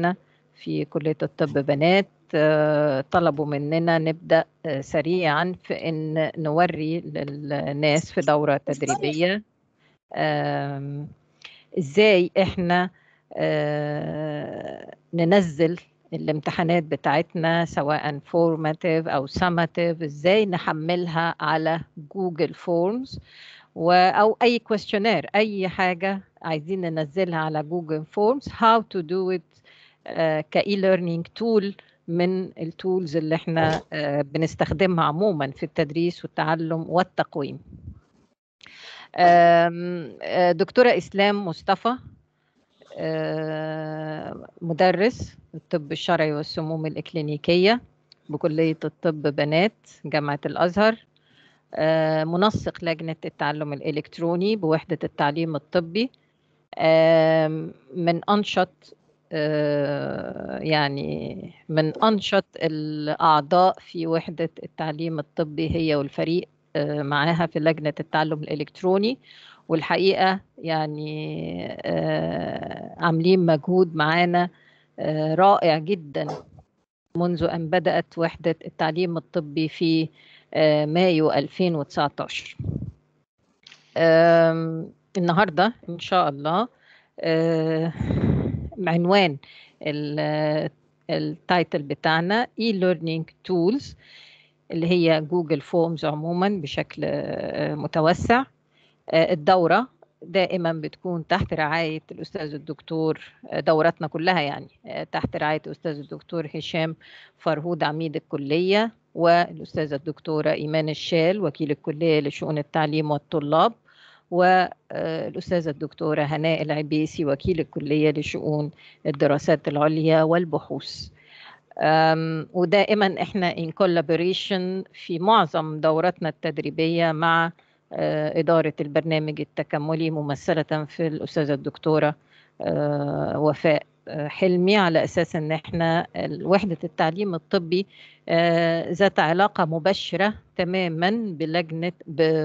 عندنا في كلية الطب بنات طلبوا مننا نبدأ سريعا في إن نوري للناس في دورة تدريبية إزاي إحنا ننزل الامتحانات بتاعتنا سواء فورماتيف أو سماتيف إزاي نحملها على جوجل فورمز او اي كويستشنير اي حاجه عايزين ننزلها على جوجل فورمز هاو تو دو ات كاي ليرنينج تول من التولز اللي احنا uh, بنستخدمها عموما في التدريس والتعلم والتقويم دكتوره اسلام مصطفى مدرس الطب الشرعي والسموم الإكلينيكية بكلية الطب بنات جامعة الأزهر منسق لجنة التعلم الإلكتروني بوحدة التعليم الطبي من أنشط يعني من أنشط الأعضاء في وحدة التعليم الطبي هي والفريق معاها في لجنة التعلم الإلكتروني والحقيقة يعني عاملين مجهود معانا رائع جدا منذ أن بدأت وحدة التعليم الطبي في مايو 2019 النهاردة إن شاء الله عنوان التايتل بتاعنا e-learning tools اللي هي جوجل فورمز عموما بشكل متوسع الدورة دائما بتكون تحت رعاية الأستاذ الدكتور دوراتنا كلها يعني تحت رعاية الأستاذ الدكتور هشام فرهود عميد الكلية والأستاذة الدكتورة إيمان الشال وكيل الكلية لشؤون التعليم والطلاب والأستاذة الدكتورة هناء العبيسي وكيل الكلية لشؤون الدراسات العليا والبحوث ودائما احنا in collaboration في معظم دوراتنا التدريبية مع إدارة البرنامج التكاملي ممثلة في الأستاذة الدكتورة وفاء حلمي على أساس أن احنا وحدة التعليم الطبي ذات علاقة مباشرة تماما بلجنة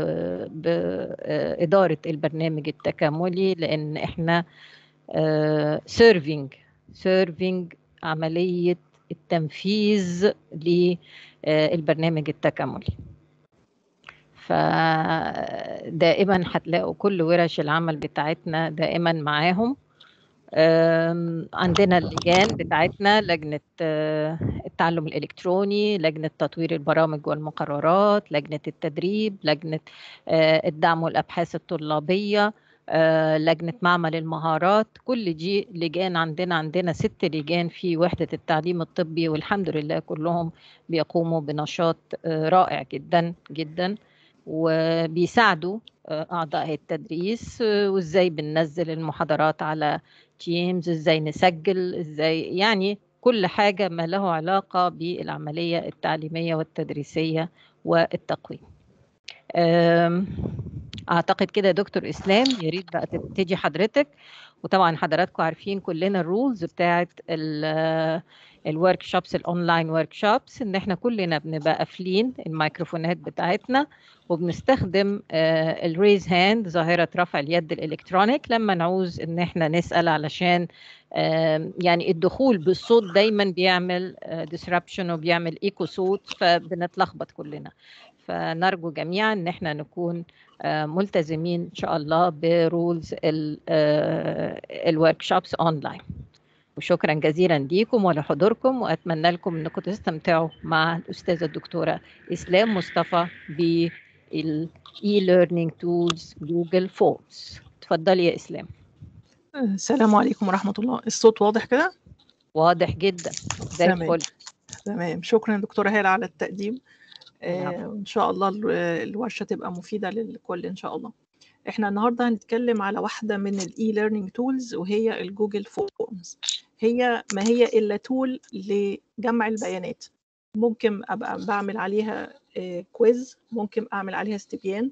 بإدارة البرنامج التكاملي لأن احنا سيرفينج سيرفينج عملية التنفيذ للبرنامج التكاملي فدائما هتلاقوا كل ورش العمل بتاعتنا دائما معاهم عندنا اللجان بتاعتنا لجنة التعلم الإلكتروني لجنة تطوير البرامج والمقررات لجنة التدريب لجنة الدعم والأبحاث الطلابية لجنة معمل المهارات كل دي لجان عندنا عندنا ست لجان في وحدة التعليم الطبي والحمد لله كلهم بيقوموا بنشاط رائع جدا جدا وبيساعدوا أعضاء التدريس وإزاي بننزل المحاضرات على تيمز إزاي نسجل إزاي يعني كل حاجة ما له علاقة بالعملية التعليمية والتدريسية والتقويم أعتقد كده دكتور إسلام يا ريت بقى تبتدي حضرتك وطبعا حضراتكم عارفين كلنا الرولز بتاعت الورك شوبس الاونلاين ورك شوبس ان احنا كلنا بنبقى قافلين الميكروفونات بتاعتنا وبنستخدم الريز هاند ظاهره رفع اليد الالكترونيك لما نعوز ان احنا نسال علشان يعني الدخول بالصوت دايما بيعمل ديسربشن وبيعمل ايكو صوت فبنتلخبط كلنا فنرجو جميعا ان احنا نكون ملتزمين ان شاء الله برولز الورك شوبس اونلاين وشكرا جزيلا ليكم ولحضوركم واتمنى لكم انكم تستمتعوا مع الاستاذه الدكتوره اسلام مصطفى بالاي ليرنينج تولز جوجل فورمز اتفضلي يا اسلام السلام عليكم ورحمه الله الصوت واضح كده واضح جدا زي الفل تمام شكرا دكتوره هاله على التقديم آه ان شاء الله الورشه تبقى مفيده للكل ان شاء الله احنا النهارده هنتكلم على واحده من الاي ليرنينج تولز وهي الجوجل فورمز هي ما هي الا تول لجمع البيانات ممكن ابقى بعمل عليها كويز ممكن اعمل عليها استبيان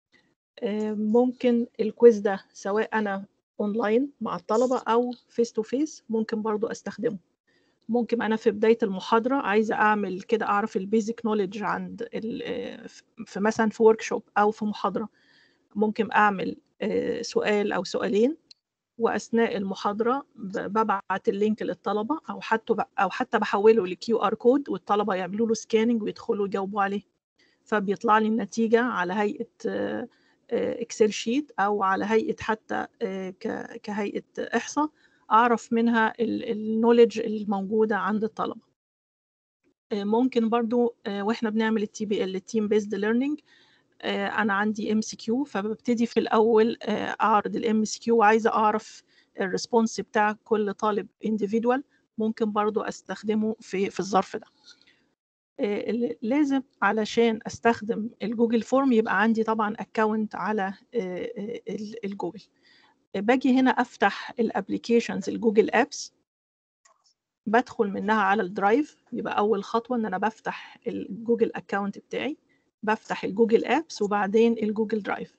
ممكن الكويز ده سواء انا اونلاين مع الطلبه او فيس تو فيس ممكن برضو استخدمه ممكن انا في بدايه المحاضره عايزه اعمل كده اعرف البيزك نوليدج عند في مثلا في ورك شوب او في محاضره ممكن اعمل سؤال او سؤالين واثناء المحاضره ببعت اللينك للطلبه او حتى او حتى بحوله لكيو ار كود والطلبه يعملوا له سكاننج ويدخلوا يجاوبوا عليه فبيطلع لي النتيجه على هيئه اكسل شيت او على هيئه حتى كهيئه احصاء اعرف منها النولج الموجوده عند الطلبه ممكن برضو واحنا بنعمل التي بي ال التيم بيزد ليرنينج انا عندي ام سي كيو فببتدي في الاول اعرض الام سي كيو وعايزه اعرف الريسبونس بتاع كل طالب individual ممكن برضو استخدمه في في الظرف ده لازم علشان استخدم الجوجل فورم يبقى عندي طبعا اكونت على الجوجل باجي هنا افتح الابلكيشنز الجوجل ابس بدخل منها على الدرايف يبقى اول خطوه ان انا بفتح الجوجل اكونت بتاعي بفتح الجوجل ابس وبعدين الجوجل درايف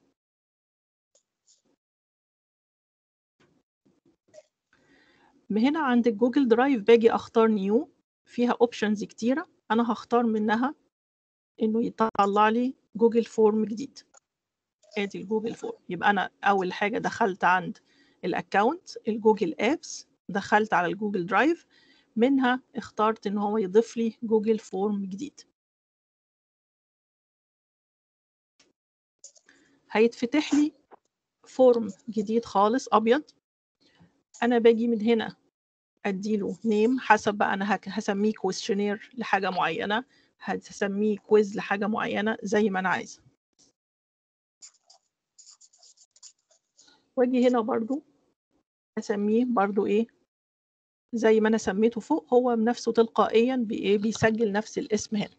من هنا عند الجوجل درايف باجي اختار نيو فيها اوبشنز كتيره انا هختار منها انه يطلع لي جوجل فورم جديد ادي الجوجل فورم يبقى انا اول حاجه دخلت عند الاكونت الجوجل ابس دخلت على الجوجل درايف منها اخترت ان هو يضيف لي جوجل فورم جديد هيتفتح لي فورم جديد خالص ابيض انا باجي من هنا اديله نيم حسب بقى انا هسميه كويستشنير لحاجه معينه هسميه كويز لحاجه معينه زي ما انا عايزه واجي هنا برضو اسميه برضو ايه زي ما انا سميته فوق هو بنفسه تلقائيا بايه بيسجل نفس الاسم هنا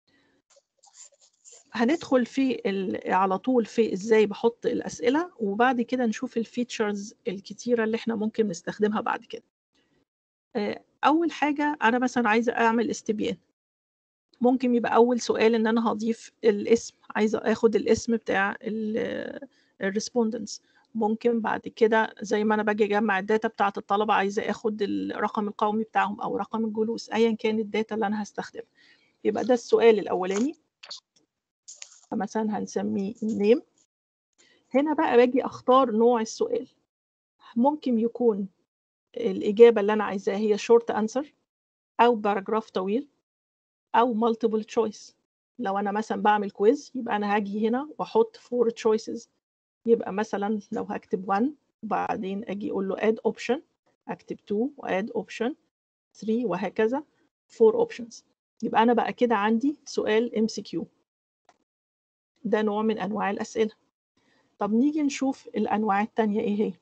هندخل في على طول في ازاي بحط الاسئله وبعد كده نشوف الفيتشرز الكتيره اللي احنا ممكن نستخدمها بعد كده اول حاجه انا مثلا عايزه اعمل استبيان ممكن يبقى اول سؤال ان انا هضيف الاسم عايزه اخد الاسم بتاع الريسبوندنس ممكن بعد كده زي ما انا باجي اجمع الداتا بتاعه الطلبه عايزه اخد الرقم القومي بتاعهم او رقم الجلوس ايا كان الداتا اللي انا هستخدمها يبقى ده السؤال الاولاني فمثلا هنسميه نيم هنا بقى باجي اختار نوع السؤال ممكن يكون الإجابة اللي أنا عايزاها هي short answer أو باراجراف طويل أو multiple choice لو أنا مثلا بعمل كويز يبقى أنا هاجي هنا وأحط four choices يبقى مثلا لو هكتب 1 وبعدين أجي أقول له add option أكتب 2 وadd option 3 وهكذا 4 options يبقى أنا بقى كده عندي سؤال MCQ ده نوع من أنواع الأسئلة طب نيجي نشوف الأنواع التانية إيه هي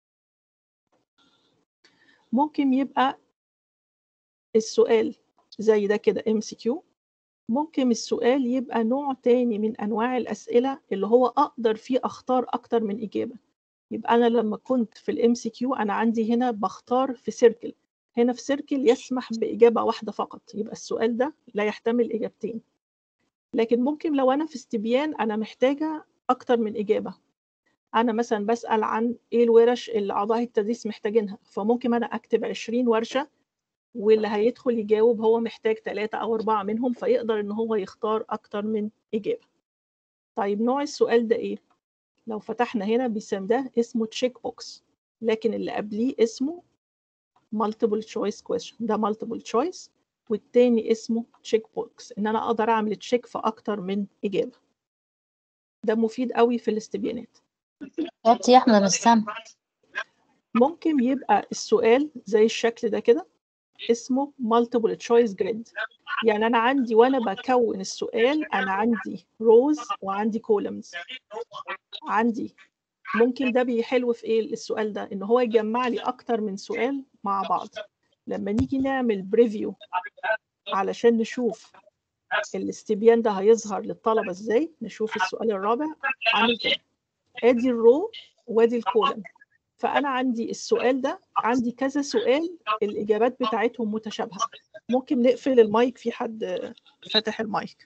ممكن يبقى السؤال زي ده كده MCQ ممكن السؤال يبقى نوع تاني من أنواع الأسئلة اللي هو أقدر فيه أختار أكتر من إجابة يبقى أنا لما كنت في الام سي كيو أنا عندي هنا بختار في سيركل هنا في سيركل يسمح بإجابة واحدة فقط يبقى السؤال ده لا يحتمل إجابتين لكن ممكن لو أنا في استبيان أنا محتاجة أكتر من إجابة أنا مثلا بسأل عن إيه الورش اللي أعضاء التدريس محتاجينها فممكن أنا أكتب 20 ورشة واللي هيدخل يجاوب هو محتاج ثلاثة أو أربعة منهم فيقدر إن هو يختار أكتر من إجابة. طيب نوع السؤال ده إيه؟ لو فتحنا هنا بيسمى ده اسمه تشيك بوكس لكن اللي قبليه اسمه multiple choice question ده multiple choice والتاني اسمه تشيك بوكس إن أنا أقدر أعمل تشيك في أكتر من إجابة. ده مفيد قوي في الاستبيانات. يا أحمد مش سامع. ممكن يبقى السؤال زي الشكل ده كده اسمه multiple choice grid يعني أنا عندي وأنا بكون السؤال أنا عندي rows وعندي columns عندي ممكن ده بيحلو في إيه السؤال ده إن هو يجمع لي أكتر من سؤال مع بعض لما نيجي نعمل بريفيو علشان نشوف الاستبيان ده هيظهر للطلبة إزاي نشوف السؤال الرابع عامل كده ادي الرو وادي الكولم فانا عندي السؤال ده عندي كذا سؤال الاجابات بتاعتهم متشابهه ممكن نقفل المايك في حد فتح المايك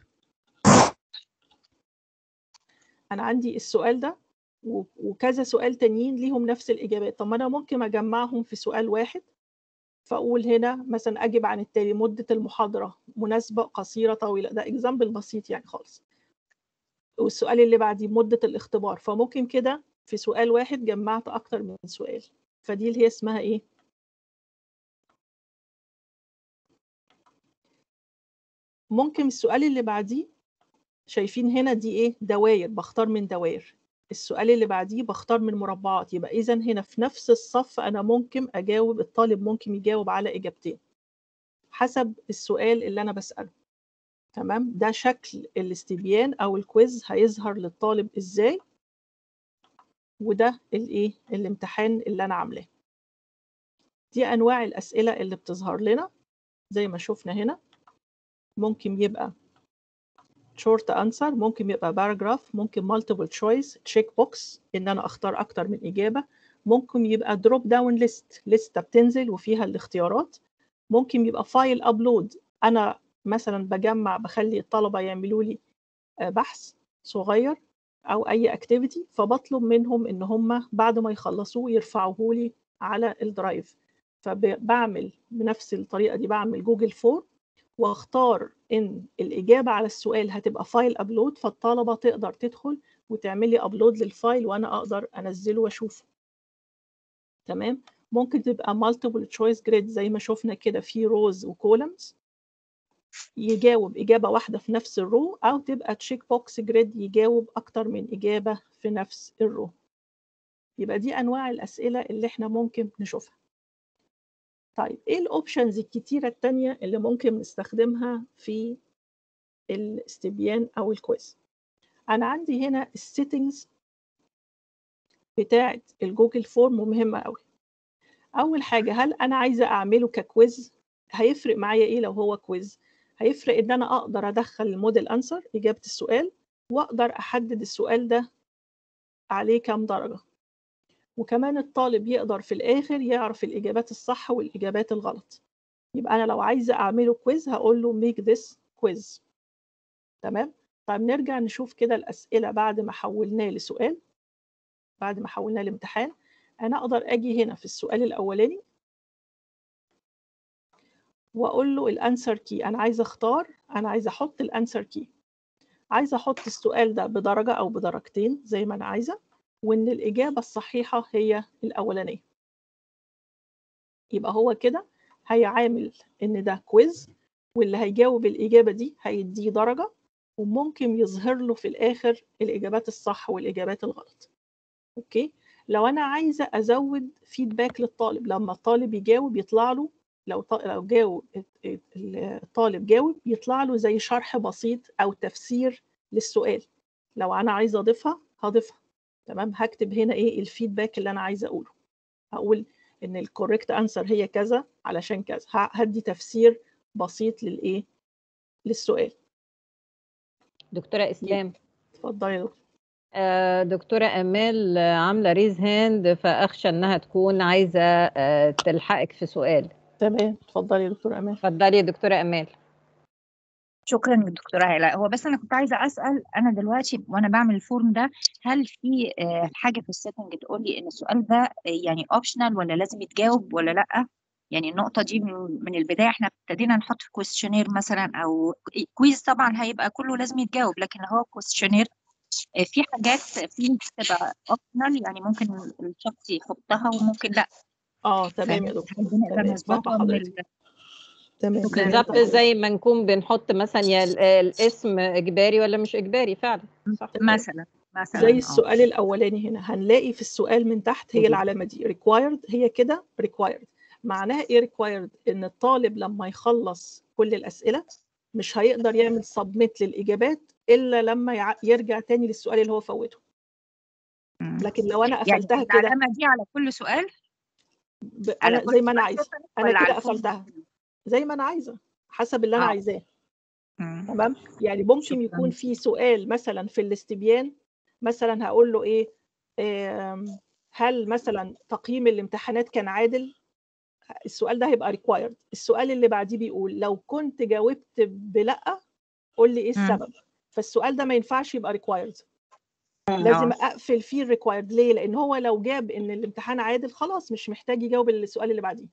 انا عندي السؤال ده وكذا سؤال تانيين ليهم نفس الاجابات طب ما انا ممكن اجمعهم في سؤال واحد فاقول هنا مثلا اجب عن التالي مده المحاضره مناسبه قصيره طويله ده اكزامبل بسيط يعني خالص والسؤال اللي بعديه مده الاختبار فممكن كده في سؤال واحد جمعت أكتر من سؤال فدي اللي هي اسمها ايه ممكن السؤال اللي بعديه شايفين هنا دي ايه دواير بختار من دواير السؤال اللي بعديه بختار من مربعات يبقى اذا هنا في نفس الصف انا ممكن اجاوب الطالب ممكن يجاوب على اجابتين حسب السؤال اللي انا بساله تمام ده شكل الاستبيان او الكويز هيظهر للطالب ازاي وده الايه الامتحان اللي انا عاملاه دي انواع الاسئله اللي بتظهر لنا زي ما شفنا هنا ممكن يبقى short answer ممكن يبقى paragraph ممكن multiple choice check box ان انا اختار اكتر من اجابه ممكن يبقى drop down list لسته بتنزل وفيها الاختيارات ممكن يبقى فايل ابلود انا مثلا بجمع بخلي الطلبه يعملوا لي بحث صغير او اي اكتيفيتي فبطلب منهم ان هم بعد ما يخلصوه يرفعوه لي على الدرايف فبعمل بنفس الطريقه دي بعمل جوجل فورم واختار ان الاجابه على السؤال هتبقى فايل ابلود فالطلبه تقدر تدخل وتعمل لي ابلود للفايل وانا اقدر انزله واشوفه تمام ممكن تبقى multiple choice grid زي ما شفنا كده في روز وكولمز يجاوب إجابة واحدة في نفس الرو أو تبقى تشيك بوكس جريد يجاوب أكتر من إجابة في نفس الرو يبقى دي أنواع الأسئلة اللي إحنا ممكن نشوفها طيب إيه الأوبشنز الكتيرة التانية اللي ممكن نستخدمها في الاستبيان أو الكويز أنا عندي هنا السيتنجز بتاعة الجوجل فورم مهمة أوي أول حاجة هل أنا عايزة أعمله ككويز هيفرق معايا إيه لو هو كويز هيفرق ان انا اقدر ادخل الموديل انسر اجابه السؤال واقدر احدد السؤال ده عليه كام درجه وكمان الطالب يقدر في الاخر يعرف الاجابات الصح والاجابات الغلط يبقى انا لو عايزه اعمله كويز هقول له make this quiz تمام طيب نرجع نشوف كده الاسئله بعد ما حولناه لسؤال بعد ما حولناه لامتحان انا اقدر اجي هنا في السؤال الاولاني واقول له الانسر كي انا عايزه اختار انا عايزه احط الانسر كي عايزه احط السؤال ده بدرجه او بدرجتين زي ما انا عايزه وان الاجابه الصحيحه هي الاولانيه يبقى هو كده هيعامل ان ده كويز واللي هيجاوب الاجابه دي هيديه درجه وممكن يظهر له في الاخر الاجابات الصح والاجابات الغلط اوكي لو انا عايزه ازود فيدباك للطالب لما الطالب يجاوب يطلع له لو لو جاوب الطالب جاوب يطلع له زي شرح بسيط او تفسير للسؤال لو انا عايزه اضيفها هضيفها تمام هكتب هنا ايه الفيدباك اللي انا عايزه اقوله هقول ان الكوريكت انسر هي كذا علشان كذا هدي تفسير بسيط للايه للسؤال دكتوره اسلام اتفضلي يا دكتور دكتورة أمال عاملة ريز هاند فأخشى إنها تكون عايزة تلحقك في سؤال تمام اتفضلي يا دكتورة أمال اتفضلي يا دكتورة أمال شكرا دكتورة هلا هو بس أنا كنت عايزة أسأل أنا دلوقتي وأنا بعمل الفورم ده هل في حاجة في السيتنج تقول لي إن السؤال ده يعني أوبشنال ولا لازم يتجاوب ولا لأ؟ يعني النقطة دي من, من البداية احنا ابتدينا نحط في كويستشنير مثلا أو كويز طبعا هيبقى كله لازم يتجاوب لكن هو كويستشنير في حاجات فيه بتبقى اوبشنال يعني ممكن الشخص يحطها وممكن لا اه تمام يا دكتور بنقدر تمام نظبطها فاهمة من حضرتك ال- تمام بالظبط زي ما نكون بنحط مثلا يا ال- الاسم إجباري ولا مش إجباري فعلا صح مثلا مثلا زي اه السؤال الاولاني هنا هنلاقي في السؤال من تحت هي العلامه دي required هي كده required معناها ايه required ان الطالب لما يخلص كل الاسئله مش هيقدر يعمل سبميت للاجابات الا لما يع- يرجع تاني للسؤال اللي هو فوته مم. لكن لو انا يعني قفلتها كده العلامة دي على كل سؤال ب... على انا كل زي ما انا سؤال عايزه separate انا ولا كده على كل قفلتها زي ما انا عايزه حسب اللي انا اه عايزاه مم. تمام يعني ممكن يكون شكرا في سؤال مثلا في الاستبيان مثلا هقول له ايه آم، هل مثلا تقييم الامتحانات كان عادل السؤال ده هيبقى required السؤال اللي بعديه بيقول لو كنت جاوبت بلا قول لي ايه مم. السبب فالسؤال ده ما ينفعش يبقى required لازم اه اقفل فيه الريكوايرد ليه لان هو لو جاب ان الامتحان عادل خلاص مش محتاج يجاوب السؤال اللي بعديه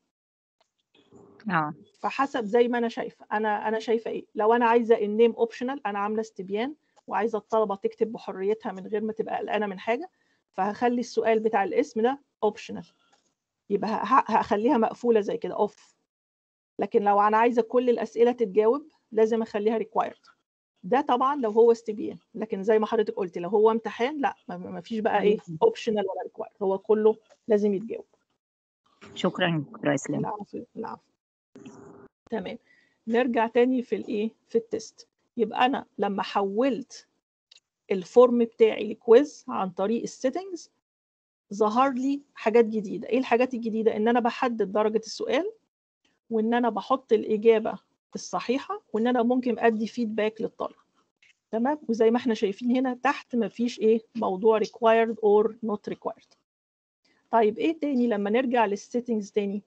اه فحسب زي ما انا شايفه انا انا شايفه ايه لو انا عايزه النيم اوبشنال انا عامله استبيان وعايزه الطلبه تكتب بحريتها من غير ما تبقى قلقانه من حاجه فهخلي السؤال بتاع الاسم ده اوبشنال يبقى ه- هخليها مقفوله زي كده اوف لكن لو انا عايزه كل الاسئله تتجاوب لازم اخليها ريكوايرد ده طبعا لو هو استبيان لكن زي ما حضرتك قلت لو هو امتحان لا ما- ما فيش بقى ايه اوبشنال ولا ريكوايرد هو كله لازم يتجاوب شكرا دكتورة اسلام العفو العفو تمام نرجع تاني في الايه في التست يبقى انا لما حولت الفورم بتاعي لكويز عن طريق السيتنجز ظهر لي حاجات جديده ايه الحاجات الجديده ان انا بحدد درجه السؤال وان انا بحط الاجابه الصحيحه وان انا ممكن ادي فيدباك للطالب تمام وزي ما احنا شايفين هنا تحت مفيش ايه موضوع required or not required طيب ايه تاني لما نرجع للسيتنجز تاني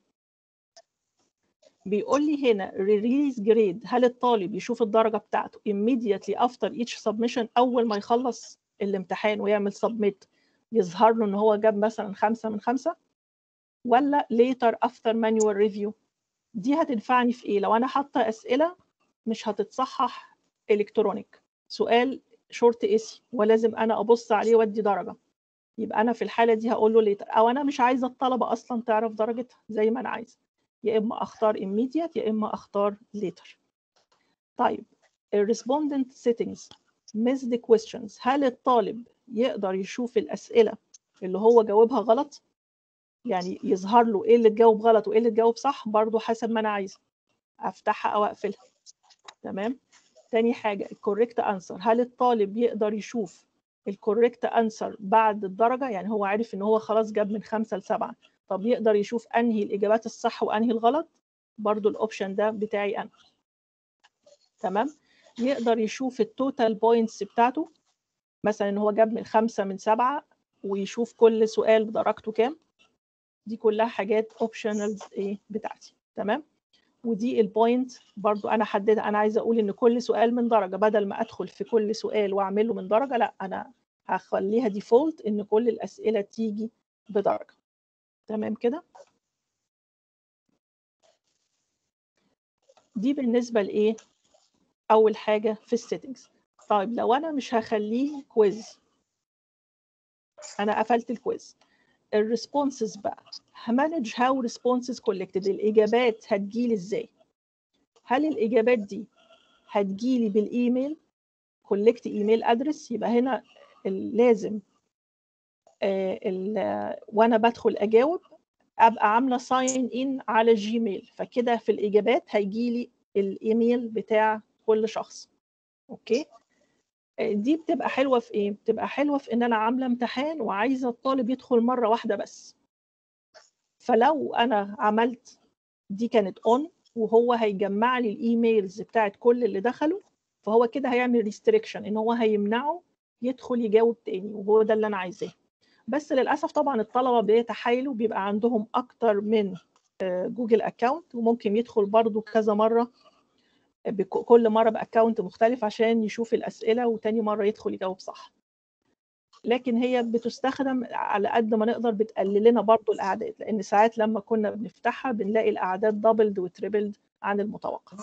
بيقول لي هنا release grade هل الطالب يشوف الدرجة بتاعته immediately after each submission أول ما يخلص الامتحان ويعمل submit يظهر له إن هو جاب مثلا خمسة من خمسة ولا later after manual review دي هتنفعني في إيه؟ لو أنا حاطة أسئلة مش هتتصحح إلكترونيك سؤال شورت اسي ولازم أنا أبص عليه وأدي درجة يبقى أنا في الحالة دي هقول له later أو أنا مش عايزة الطلبة أصلا تعرف درجتها زي ما أنا عايزة يا اما اختار immediate يا اما اختار later طيب ال respondent settings missed questions هل الطالب يقدر يشوف الاسئله اللي هو جاوبها غلط يعني يظهر له ايه اللي اتجاوب غلط وايه اللي اتجاوب صح برضه حسب ما انا عايزه افتحها او اقفلها تمام تاني حاجه الكوريكت انسر هل الطالب يقدر يشوف الكوريكت انسر بعد الدرجه يعني هو عارف ان هو خلاص جاب من خمسة لسبعة طب يقدر يشوف انهي الاجابات الصح وانهي الغلط برضو الاوبشن ده بتاعي انا تمام يقدر يشوف التوتال بوينتس بتاعته مثلا ان هو جاب من خمسة من سبعة ويشوف كل سؤال بدرجته كام دي كلها حاجات اوبشنالز ايه بتاعتي تمام ودي البوينت برضو انا حددها انا عايزه اقول ان كل سؤال من درجه بدل ما ادخل في كل سؤال واعمله من درجه لا انا هخليها ديفولت ان كل الاسئله تيجي بدرجه تمام كده دي بالنسبه لايه اول حاجه في السيتنجز طيب لو انا مش هخليه كويز انا قفلت الكويز الريسبونسز بقى همانج هاو ريسبونسز كولكتد الاجابات هتجيلي ازاي هل الاجابات دي هتجيلي بالايميل كولكت ايميل ادرس يبقى هنا ال- لازم آه، ال- وانا بدخل اجاوب ابقى عامله ساين ان على جيميل فكده في الاجابات هيجيلي الايميل بتاع كل شخص اوكي آه، دي بتبقى حلوه في ايه بتبقى حلوه في ان انا عامله امتحان وعايزه الطالب يدخل مره واحده بس فلو انا عملت دي كانت اون وهو هيجمع لي الايميلز بتاعت كل اللي دخلوا فهو كده هيعمل ريستريكشن ان هو هيمنعه يدخل يجاوب تاني وهو ده اللي انا عايزاه بس للاسف طبعا الطلبه بيتحايلوا بيبقى عندهم اكتر من آه، جوجل اكاونت وممكن يدخل برضو كذا مره بك- كل مره باكونت مختلف عشان يشوف الاسئله وتاني مره يدخل يجاوب صح لكن هي بتستخدم على قد ما نقدر بتقلل لنا برضو الاعداد لان ساعات لما كنا بنفتحها بنلاقي الاعداد دبلد وتريبلد عن المتوقع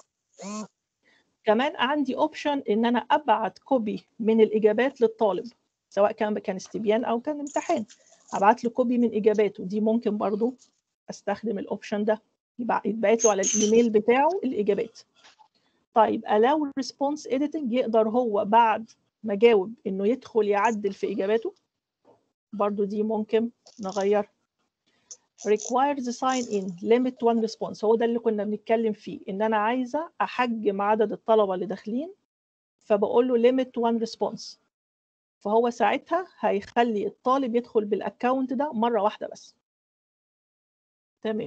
كمان عندي اوبشن ان انا ابعت كوبي من الاجابات للطالب سواء كان كان استبيان او كان امتحان ابعت له كوبي من اجاباته دي ممكن برضو استخدم الاوبشن ده يبع- يتبعت له على الايميل بتاعه الاجابات طيب allow response editing يقدر هو بعد ما جاوب انه يدخل يعدل في اجاباته برضو دي ممكن نغير requires sign in limit one response هو ده اللي كنا بنتكلم فيه ان انا عايزه احجم عدد الطلبه اللي داخلين فبقول له limit one response فهو ساعتها هيخلي الطالب يدخل بالاكونت ده مره واحده بس تمام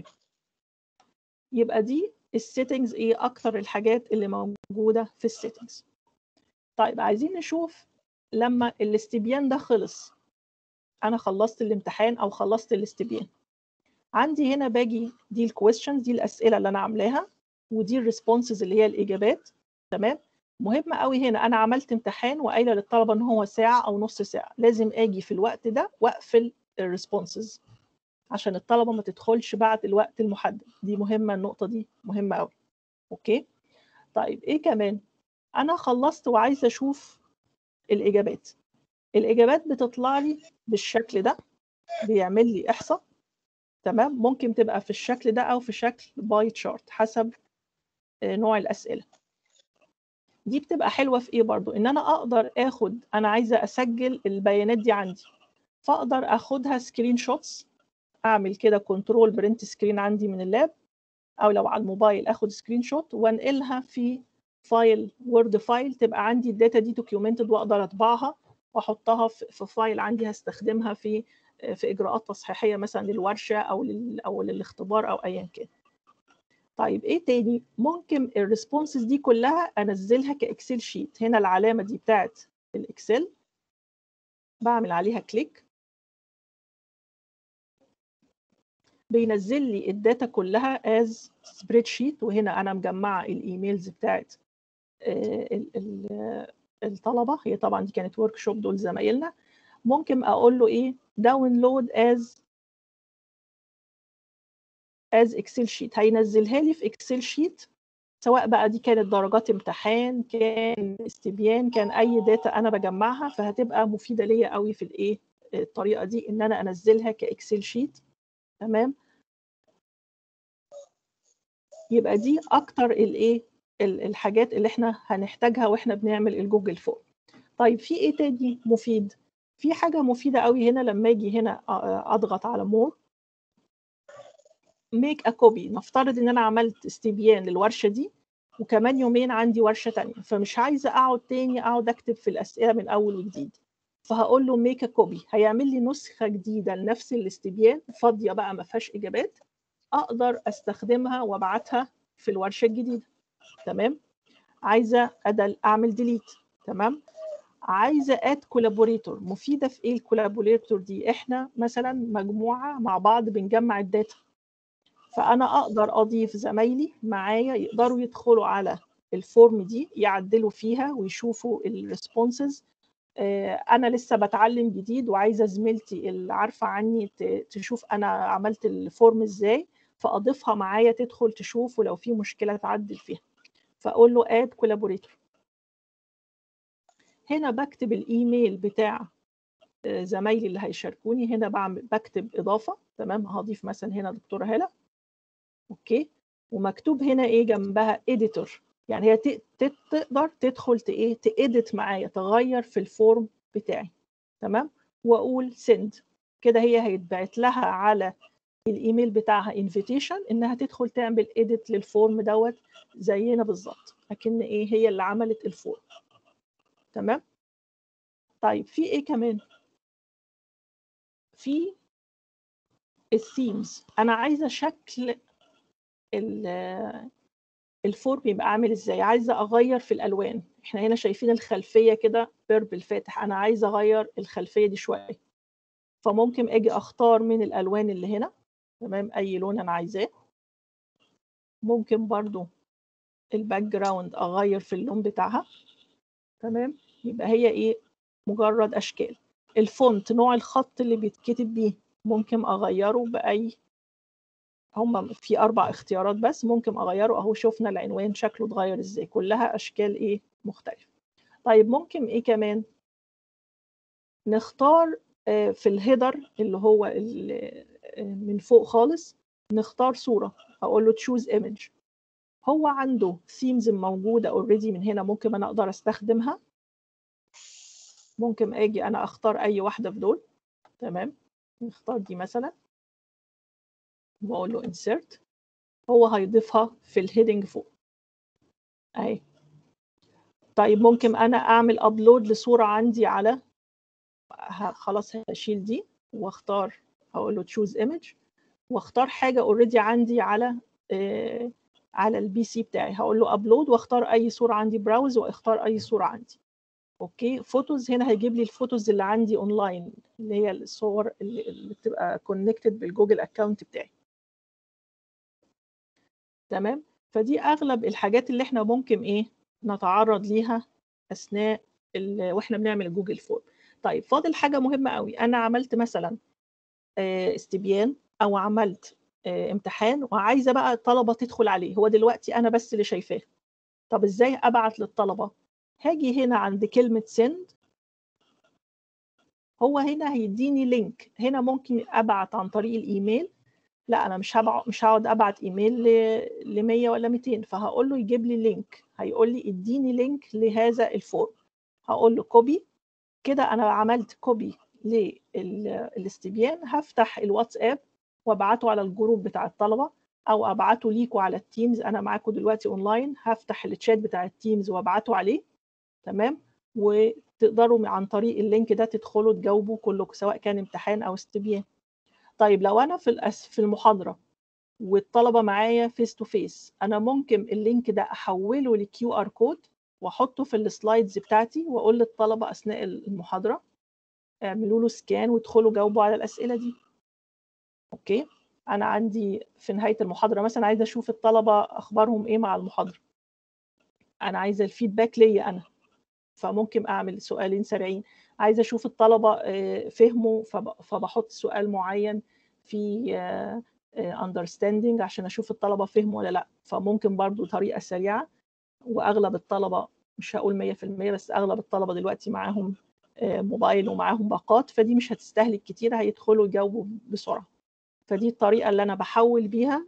يبقى دي السيتنجز ايه اكتر الحاجات اللي موجوده في السيتنجز طيب عايزين نشوف لما الاستبيان ده خلص انا خلصت الامتحان او خلصت الاستبيان عندي هنا باجي دي الكويشنز دي الاسئله اللي انا عاملاها ودي الريسبونسز اللي هي الاجابات تمام مهم قوي هنا انا عملت امتحان وقايله للطلبه ان هو ساعه او نص ساعه لازم اجي في الوقت ده واقفل الريسبونسز عشان الطلبه ما تدخلش بعد الوقت المحدد دي مهمه النقطه دي مهمه قوي اوكي طيب ايه كمان انا خلصت وعايزه اشوف الاجابات الاجابات بتطلع لي بالشكل ده بيعمل لي احصاء تمام ممكن تبقى في الشكل ده او في شكل باي تشارت حسب آه، نوع الاسئله دي بتبقى حلوه في ايه برضو ان انا اقدر اخد انا عايزه اسجل البيانات دي عندي فاقدر اخدها سكرين شوتس اعمل كده كنترول برنت سكرين عندي من اللاب او لو على الموبايل اخد سكرين شوت وانقلها في فايل وورد فايل تبقى عندي الداتا دي دوكيومنتد واقدر اطبعها واحطها في في فايل عندي هستخدمها في في اجراءات تصحيحيه مثلا للورشه او لل او للاختبار او ايا كان طيب ايه تاني ممكن الريسبونسز دي كلها انزلها كاكسل شيت هنا العلامه دي بتاعت الاكسل بعمل عليها كليك بينزل لي الداتا كلها از سبريد شيت وهنا انا مجمعه الايميلز بتاعت آه، ال- ال- الطلبه هي طبعا دي كانت ورك شوب دول زمايلنا ممكن اقول له ايه داونلود از از اكسل شيت هينزلها لي في اكسل شيت سواء بقى دي كانت درجات امتحان كان استبيان كان اي داتا انا بجمعها فهتبقى مفيده ليا قوي في الايه الطريقه دي ان انا انزلها كاكسل شيت تمام يبقى دي اكتر الايه ال- الحاجات اللي احنا هنحتاجها واحنا بنعمل الجوجل فورم طيب في ايه تاني مفيد في حاجه مفيده قوي هنا لما اجي هنا أ- اضغط على مور ميك ا كوبي نفترض ان انا عملت استبيان للورشه دي وكمان يومين عندي ورشه تانية فمش عايزه اقعد تاني اقعد اكتب في الاسئله من اول وجديد فهقول له ميك ا كوبي هيعمل لي نسخه جديده لنفس الاستبيان فاضيه بقى ما فيهاش اجابات اقدر استخدمها وابعتها في الورشه الجديده تمام عايزه أدل اعمل ديليت تمام عايزه اد كولابوريتور مفيده في ايه الكولابوريتور دي احنا مثلا مجموعه مع بعض بنجمع الداتا فانا اقدر اضيف زمايلي معايا يقدروا يدخلوا على الفورم دي يعدلوا فيها ويشوفوا الريسبونسز انا لسه بتعلم جديد وعايزه زميلتي اللي عارفه عني ت- تشوف انا عملت الفورم ازاي فاضيفها معايا تدخل تشوف ولو في مشكله تعدل فيها فاقول له اد كولابوريتور هنا بكتب الايميل بتاع آه، زمايلي اللي هيشاركوني هنا بعمل بكتب اضافه تمام هضيف مثلا هنا دكتوره هاله اوكي ومكتوب هنا ايه جنبها اديتور يعني هي ت- ت- تقدر تدخل ت- ايه تedit معايا تغير في الفورم بتاعي تمام واقول send كده هي هيتبعت لها على الايميل بتاعها invitation انها تدخل تعمل edit للفورم دوت زينا بالظبط لكن ايه هي اللي عملت الفورم تمام طيب في ايه كمان في الثيمز انا عايزه شكل ال- الفورم يبقى عامل ازاي عايزه اغير في الالوان احنا هنا شايفين الخلفيه كده بيربل فاتح انا عايزه اغير الخلفيه دي شويه فممكن اجي اختار من الالوان اللي هنا تمام اي لون انا عايزاه ممكن برضو الباك جراوند اغير في اللون بتاعها تمام يبقى هي ايه مجرد اشكال الفونت نوع الخط اللي بيتكتب بيه ممكن اغيره باي هم في اربع اختيارات بس ممكن اغيره اهو شفنا العنوان شكله اتغير ازاي كلها اشكال ايه مختلفه طيب ممكن ايه كمان نختار آه، في الهيدر اللي هو ال- آه، من فوق خالص نختار صوره اقول له تشوز ايمج هو عنده ثيمز موجوده اوريدي من هنا ممكن انا اقدر استخدمها ممكن اجي انا اختار اي واحده في دول تمام نختار دي مثلا واقول له insert هو هيضيفها في الهيدنج فوق اهي طيب ممكن انا اعمل ابلود لصوره عندي على ه- خلاص هشيل دي واختار اقول له تشوز ايمج واختار حاجه اوريدي عندي على آه على البي سي بتاعي هقول له ابلود واختار اي صوره عندي براوز واختار اي صوره عندي اوكي فوتوز هنا هيجيب لي الفوتوز اللي عندي اونلاين اللي هي الصور اللي, اللي بتبقى كونكتد بالجوجل اكونت بتاعي تمام فدي اغلب الحاجات اللي احنا ممكن ايه نتعرض ليها اثناء ال- واحنا بنعمل جوجل فورم طيب فاضل حاجه مهمه قوي انا عملت مثلا آه، استبيان او عملت آه، امتحان وعايزه بقى الطلبه تدخل عليه هو دلوقتي انا بس اللي شايفاه طب ازاي ابعت للطلبه هاجي هنا عند كلمه send هو هنا هيديني لينك هنا ممكن ابعت عن طريق الايميل لا انا مش هبع... مش هقعد ابعت ايميل ل 100 ولا 200 فهقول له يجيب لي لينك هيقول لي اديني لينك لهذا الفورم هقول له كوبي كده انا عملت كوبي للاستبيان هفتح الواتساب وابعته على الجروب بتاع الطلبه او ابعته ليكوا على التيمز انا معاكم دلوقتي اونلاين هفتح التشات بتاع التيمز وابعته عليه تمام وتقدروا عن طريق اللينك ده تدخلوا تجاوبوا كلكم سواء كان امتحان او استبيان طيب لو انا في الأس في المحاضره والطلبه معايا فيس تو فيس انا ممكن اللينك ده احوله لكيو ار كود واحطه في السلايدز بتاعتي واقول للطلبه اثناء المحاضره اعملوا له سكان وادخلوا جاوبوا على الاسئله دي اوكي انا عندي في نهايه المحاضره مثلا عايزه اشوف الطلبه اخبارهم ايه مع المحاضره انا عايزه الفيدباك ليا انا فممكن اعمل سؤالين سريعين عايزه اشوف الطلبه فهموا فبحط سؤال معين في understanding عشان اشوف الطلبه فهموا ولا لا فممكن برضو طريقه سريعه واغلب الطلبه مش هقول 100% بس اغلب الطلبه دلوقتي معاهم موبايل ومعاهم باقات فدي مش هتستهلك كتير هيدخلوا يجاوبوا بسرعه فدي الطريقه اللي انا بحول بيها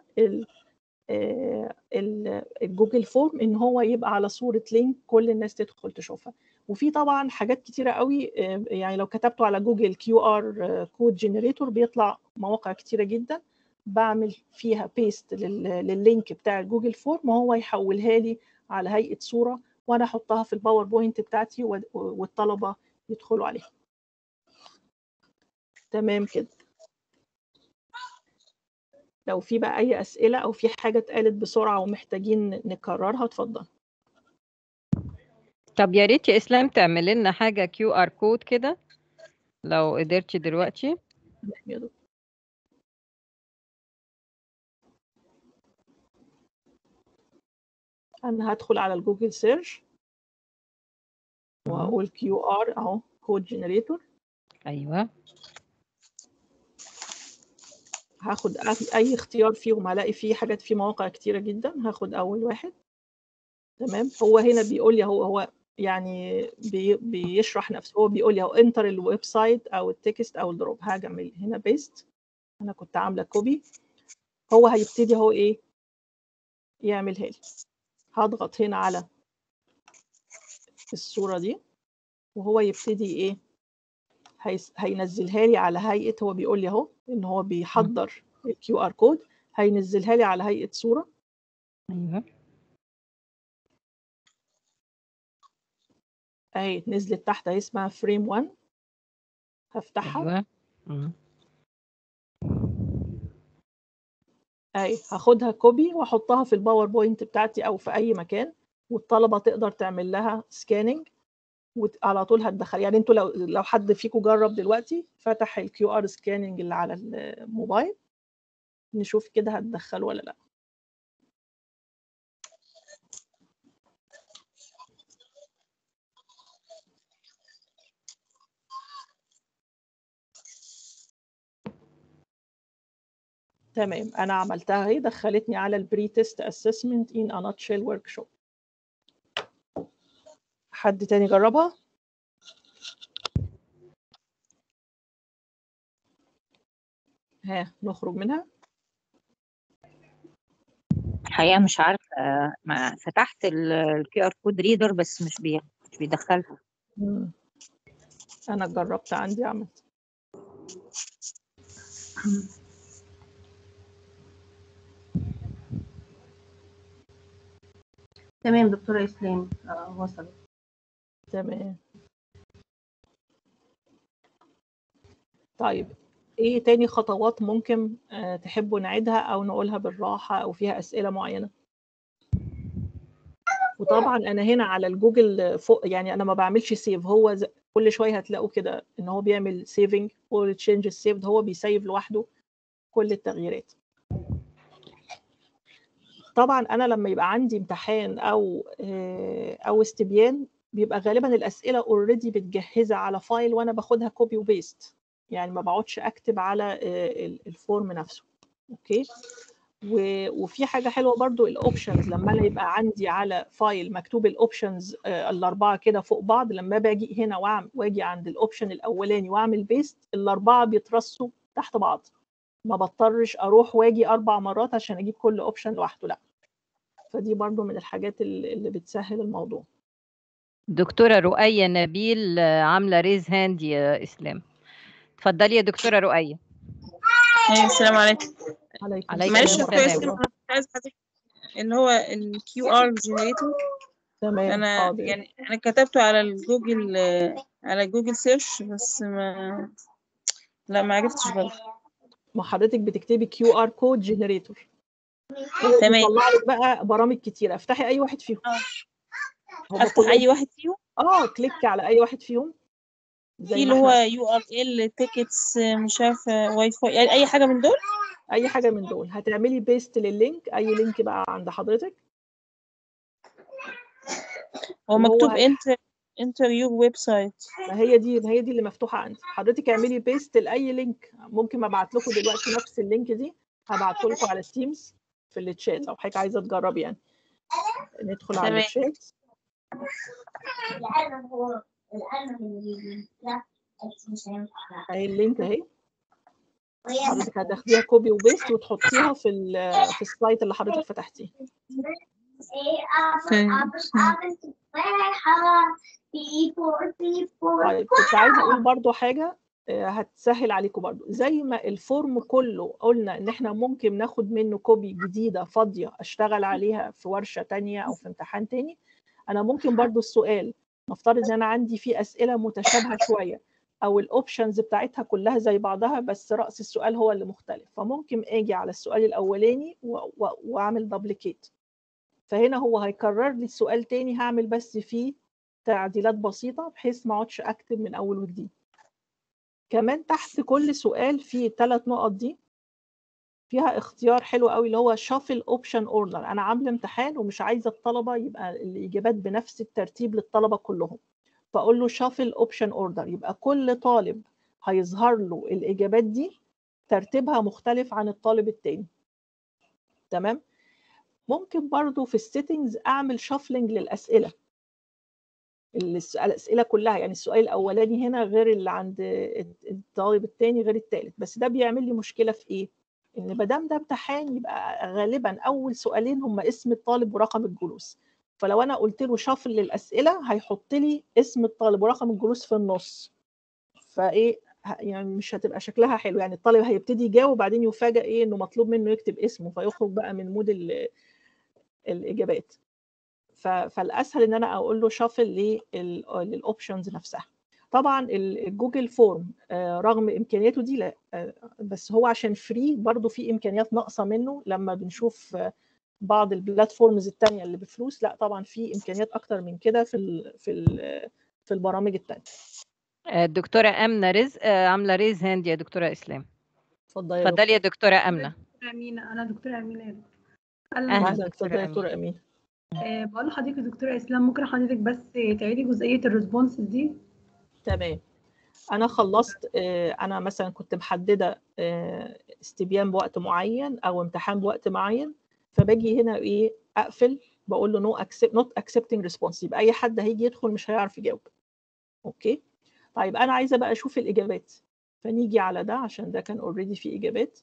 الجوجل فورم ان هو يبقى على صوره لينك كل الناس تدخل تشوفها وفي طبعا حاجات كتيره قوي يعني لو كتبته على جوجل كيو ار كود جنريتور بيطلع مواقع كتيره جدا بعمل فيها بيست لللينك بتاع الجوجل فورم وهو يحولها لي على هيئه صوره وانا احطها في الباوربوينت بتاعتي والطلبه يدخلوا عليها تمام كده لو في بقى اي اسئله او في حاجه اتقالت بسرعه ومحتاجين نكررها اتفضل طب يا ريت يا اسلام تعمل لنا حاجه كيو ار كود كده لو قدرتي دلوقتي يا دكتور انا هدخل على الجوجل سيرش واقول كيو ار اهو كود جنريتور ايوه هاخد اي اختيار فيهم هلاقي فيه حاجات في مواقع كتيره جدا هاخد اول واحد تمام هو هنا بيقول لي هو هو يعني بي بيشرح نفسه هو بيقول لي اهو انتر الويب سايت او التكست او الدروب هاجي اعمل هنا بيست انا كنت عامله كوبي هو هيبتدي هو ايه يعملها لي هضغط هنا على الصوره دي وهو يبتدي ايه هينزلها لي على هيئه هو بيقول لي اهو ان هو بيحضر الكيو ار كود هينزلها لي على هيئه صوره ايوه اهي نزلت تحت اهي اسمها فريم 1 هفتحها ايوه مم. اهي هاخدها كوبي واحطها في الباوربوينت بتاعتي او في اي مكان والطلبه تقدر تعمل لها سكاننج وعلى طول هتدخل يعني انتوا لو لو حد فيكم جرب دلوقتي فتح الكيو ار سكاننج اللي على الموبايل نشوف كده هتدخله ولا لا تمام انا عملتها اهي دخلتني على البري تيست اسسمنت ان ا نوتشيل ورك شوب حد تاني جربها ها نخرج منها الحقيقة مش عارفة ما فتحت الكي ار كود ريدر بس مش بي مش بيدخلها مم. انا جربت عندي عملت تمام دكتورة إسلام آه وصلت تمام طيب ايه تاني خطوات ممكن آه تحبوا نعيدها او نقولها بالراحة او فيها اسئلة معينة وطبعا انا هنا على الجوجل فوق يعني انا ما بعملش سيف هو ز... كل شويه هتلاقوا كده ان هو بيعمل سيفنج all changes saved هو بيسيف لوحده كل التغييرات طبعا انا لما يبقى عندي امتحان او او استبيان بيبقى غالبا الاسئله اوريدي متجهزه على فايل وانا باخدها كوبي وبيست يعني ما بقعدش اكتب على الفورم نفسه اوكي وفي حاجه حلوه برضو الاوبشنز لما انا يبقى عندي على فايل مكتوب الاوبشنز الاربعه كده فوق بعض لما باجي هنا واعمل واجي عند الاوبشن الاولاني واعمل بيست الاربعه بيترصوا تحت بعض ما بضطرش اروح واجي اربع مرات عشان اجيب كل اوبشن لوحده لا فدي برضو من الحاجات اللي اللي بتسهل الموضوع دكتورة رؤية نبيل آه، عاملة ريز هاند يا إسلام اتفضلي يا دكتورة رؤية أيوة السلام عليكم عليكم عليكم معلش السلام يا السلام. أخويا ورحمة اسلام الله انا كنت عايزه حضرتك اللي هو الكيو ار جنريتور تمام انا حاضر يعني انا كتبته على الجوجل على جوجل سيرش بس ما لا ما عرفتش برضه ما حضرتك بتكتبي كيو ار كود جنريتور تمام يطلع لك بقى برامج كتيره افتحي اي واحد فيهم اه هم افتح كلهم اي واحد فيهم اه كليك على اي واحد فيهم في زي اللي ما هو احنا يو ار ال تيكتس مش عارفه واي فاي يعني اي حاجه من دول اي حاجه من دول هتعملي بيست لللينك اي لينك بقى عند حضرتك هو وهو مكتوب هي- انتر انتر يور ويب سايت ما هي دي ما هي دي اللي مفتوحه عندي حضرتك اعملي بيست لاي لينك ممكن ابعت لكم دلوقتي نفس اللينك دي هبعته لكم على التيمز في الشات لو حضرتك عايزه تجربي يعني ندخل على تمام. الشات اهي اللينك اهي حضرتك هتاخديها كوبي وبيست وتحطيها في ال- في السلايد اللي حضرتك فتحتيه طيب كنت عايزه اقول برضو حاجه آه، هتسهل عليكم برضو زي ما الفورم كله قلنا ان احنا ممكن ناخد منه كوبي جديده فاضيه اشتغل عليها في ورشه تانية او في امتحان تاني انا ممكن برضو السؤال نفترض ان انا عندي فيه اسئله متشابهه شويه او الاوبشنز بتاعتها كلها زي بعضها بس راس السؤال هو اللي مختلف فممكن اجي على السؤال الاولاني و- و- واعمل دبليكيت فهنا هو هيكرر لي السؤال تاني هعمل بس فيه تعديلات بسيطة بحيث ما اقعدش اكتب من اول وجديد كمان تحت كل سؤال في الثلاث نقط دي فيها اختيار حلو قوي اللي هو شافل اوبشن اوردر انا عامله امتحان ومش عايزه الطلبه يبقى الاجابات بنفس الترتيب للطلبه كلهم فاقول له شافل اوبشن اوردر يبقى كل طالب هيظهر له الاجابات دي ترتيبها مختلف عن الطالب التاني تمام ممكن برضو في السيتنجز اعمل شافلنج للاسئله الس- الاسئله كلها يعني السؤال الاولاني هنا غير اللي عند الطالب الثاني غير الثالث بس ده بيعمل لي مشكله في ايه ان ما دام ده امتحان يبقى غالبا اول سؤالين هم اسم الطالب ورقم الجلوس فلو انا قلت له شافل للاسئله هيحط لي اسم الطالب ورقم الجلوس في النص فايه ه- يعني مش هتبقى شكلها حلو يعني الطالب هيبتدي يجاوب وبعدين يفاجئ ايه انه مطلوب منه يكتب اسمه فيخرج بقى من مود ال- الاجابات ف- فالاسهل ان انا اقول له شافل للاوبشنز نفسها طبعا ال- الجوجل فورم آه، رغم امكانياته دي لا آه، بس هو عشان فري برضه في امكانيات ناقصه منه لما بنشوف آه، بعض البلاتفورمز التانية اللي بفلوس لا طبعا في امكانيات اكتر من كده في ال في ال في البرامج التانية آه، الدكتورة آمنة رزق آه، عاملة ريز هاند يا دكتورة إسلام اتفضلي يا اتفضلي يا دكتورة آمنة دكتورة أمينة أنا دكتورة أمينة يا دكتور. أهلا أهلا اهلا دكتورة اتفضلي يا أمين. دكتوره امين آه، بقول لحضرتك يا دكتورة إسلام ممكن حضرتك بس تعيدي جزئية الريسبونسز دي تمام انا خلصت آه، انا مثلا كنت محدده آه، استبيان بوقت معين او امتحان بوقت معين فباجي هنا ايه اقفل بقول له نو اكسبت نوت اكسبتنج ريسبونس يبقى اي حد هيجي يدخل مش هيعرف يجاوب اوكي طيب انا عايزه بقى اشوف الاجابات فنيجي على ده عشان ده كان اوريدي فيه اجابات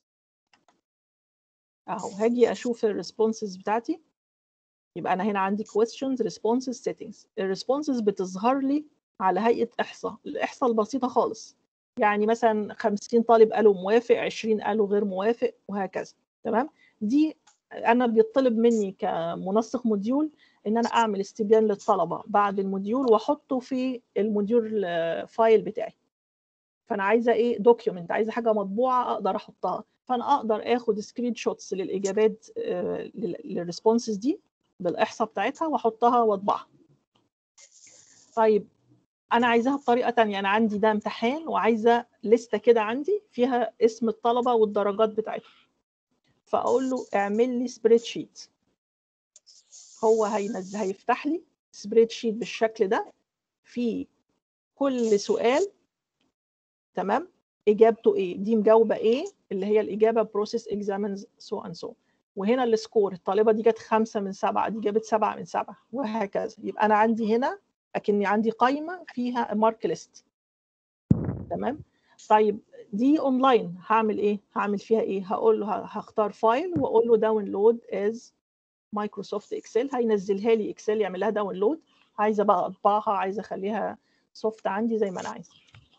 اهو هاجي اشوف الريسبونسز بتاعتي يبقى انا هنا عندي questions responses settings الريسبونسز بتظهر لي على هيئه احصاء الاحصاء البسيطه خالص يعني مثلا 50 طالب قالوا موافق 20 قالوا غير موافق وهكذا تمام دي انا بيطلب مني كمنسق موديول ان انا اعمل استبيان للطلبه بعد الموديول واحطه في الموديول آه، فايل بتاعي فانا عايزه ايه دوكيومنت عايزه حاجه مطبوعه اقدر احطها فانا اقدر اخد سكرين شوتس للاجابات آه، لل- للريسبونسز دي بالاحصاء بتاعتها واحطها واطبعها طيب انا عايزاها بطريقه تانية انا عندي ده امتحان وعايزه لسته كده عندي فيها اسم الطلبه والدرجات بتاعتهم فاقول له اعمل لي سبريد شيت هو هينزل هيفتح لي سبريد شيت بالشكل ده في كل سؤال تمام اجابته ايه دي مجاوبه ايه اللي هي الاجابه بروسيس اكزامينز سو اند سو وهنا السكور الطالبه دي جت خمسة من سبعة دي جابت سبعة من سبعة وهكذا يبقى انا عندي هنا اكني عندي قائمه فيها مارك ليست تمام طيب دي اونلاين هعمل ايه هعمل فيها ايه هقول له ه- هختار فايل واقول له داونلود از مايكروسوفت اكسل هينزلها لي اكسل يعمل لها داونلود عايزه بقى اطبعها عايزه اخليها سوفت عندي زي ما انا عايزه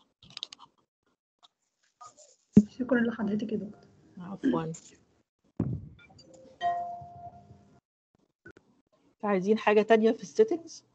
شكرا لحضرتك يا دكتور عفوا عايزين حاجه تانية في السيتنجز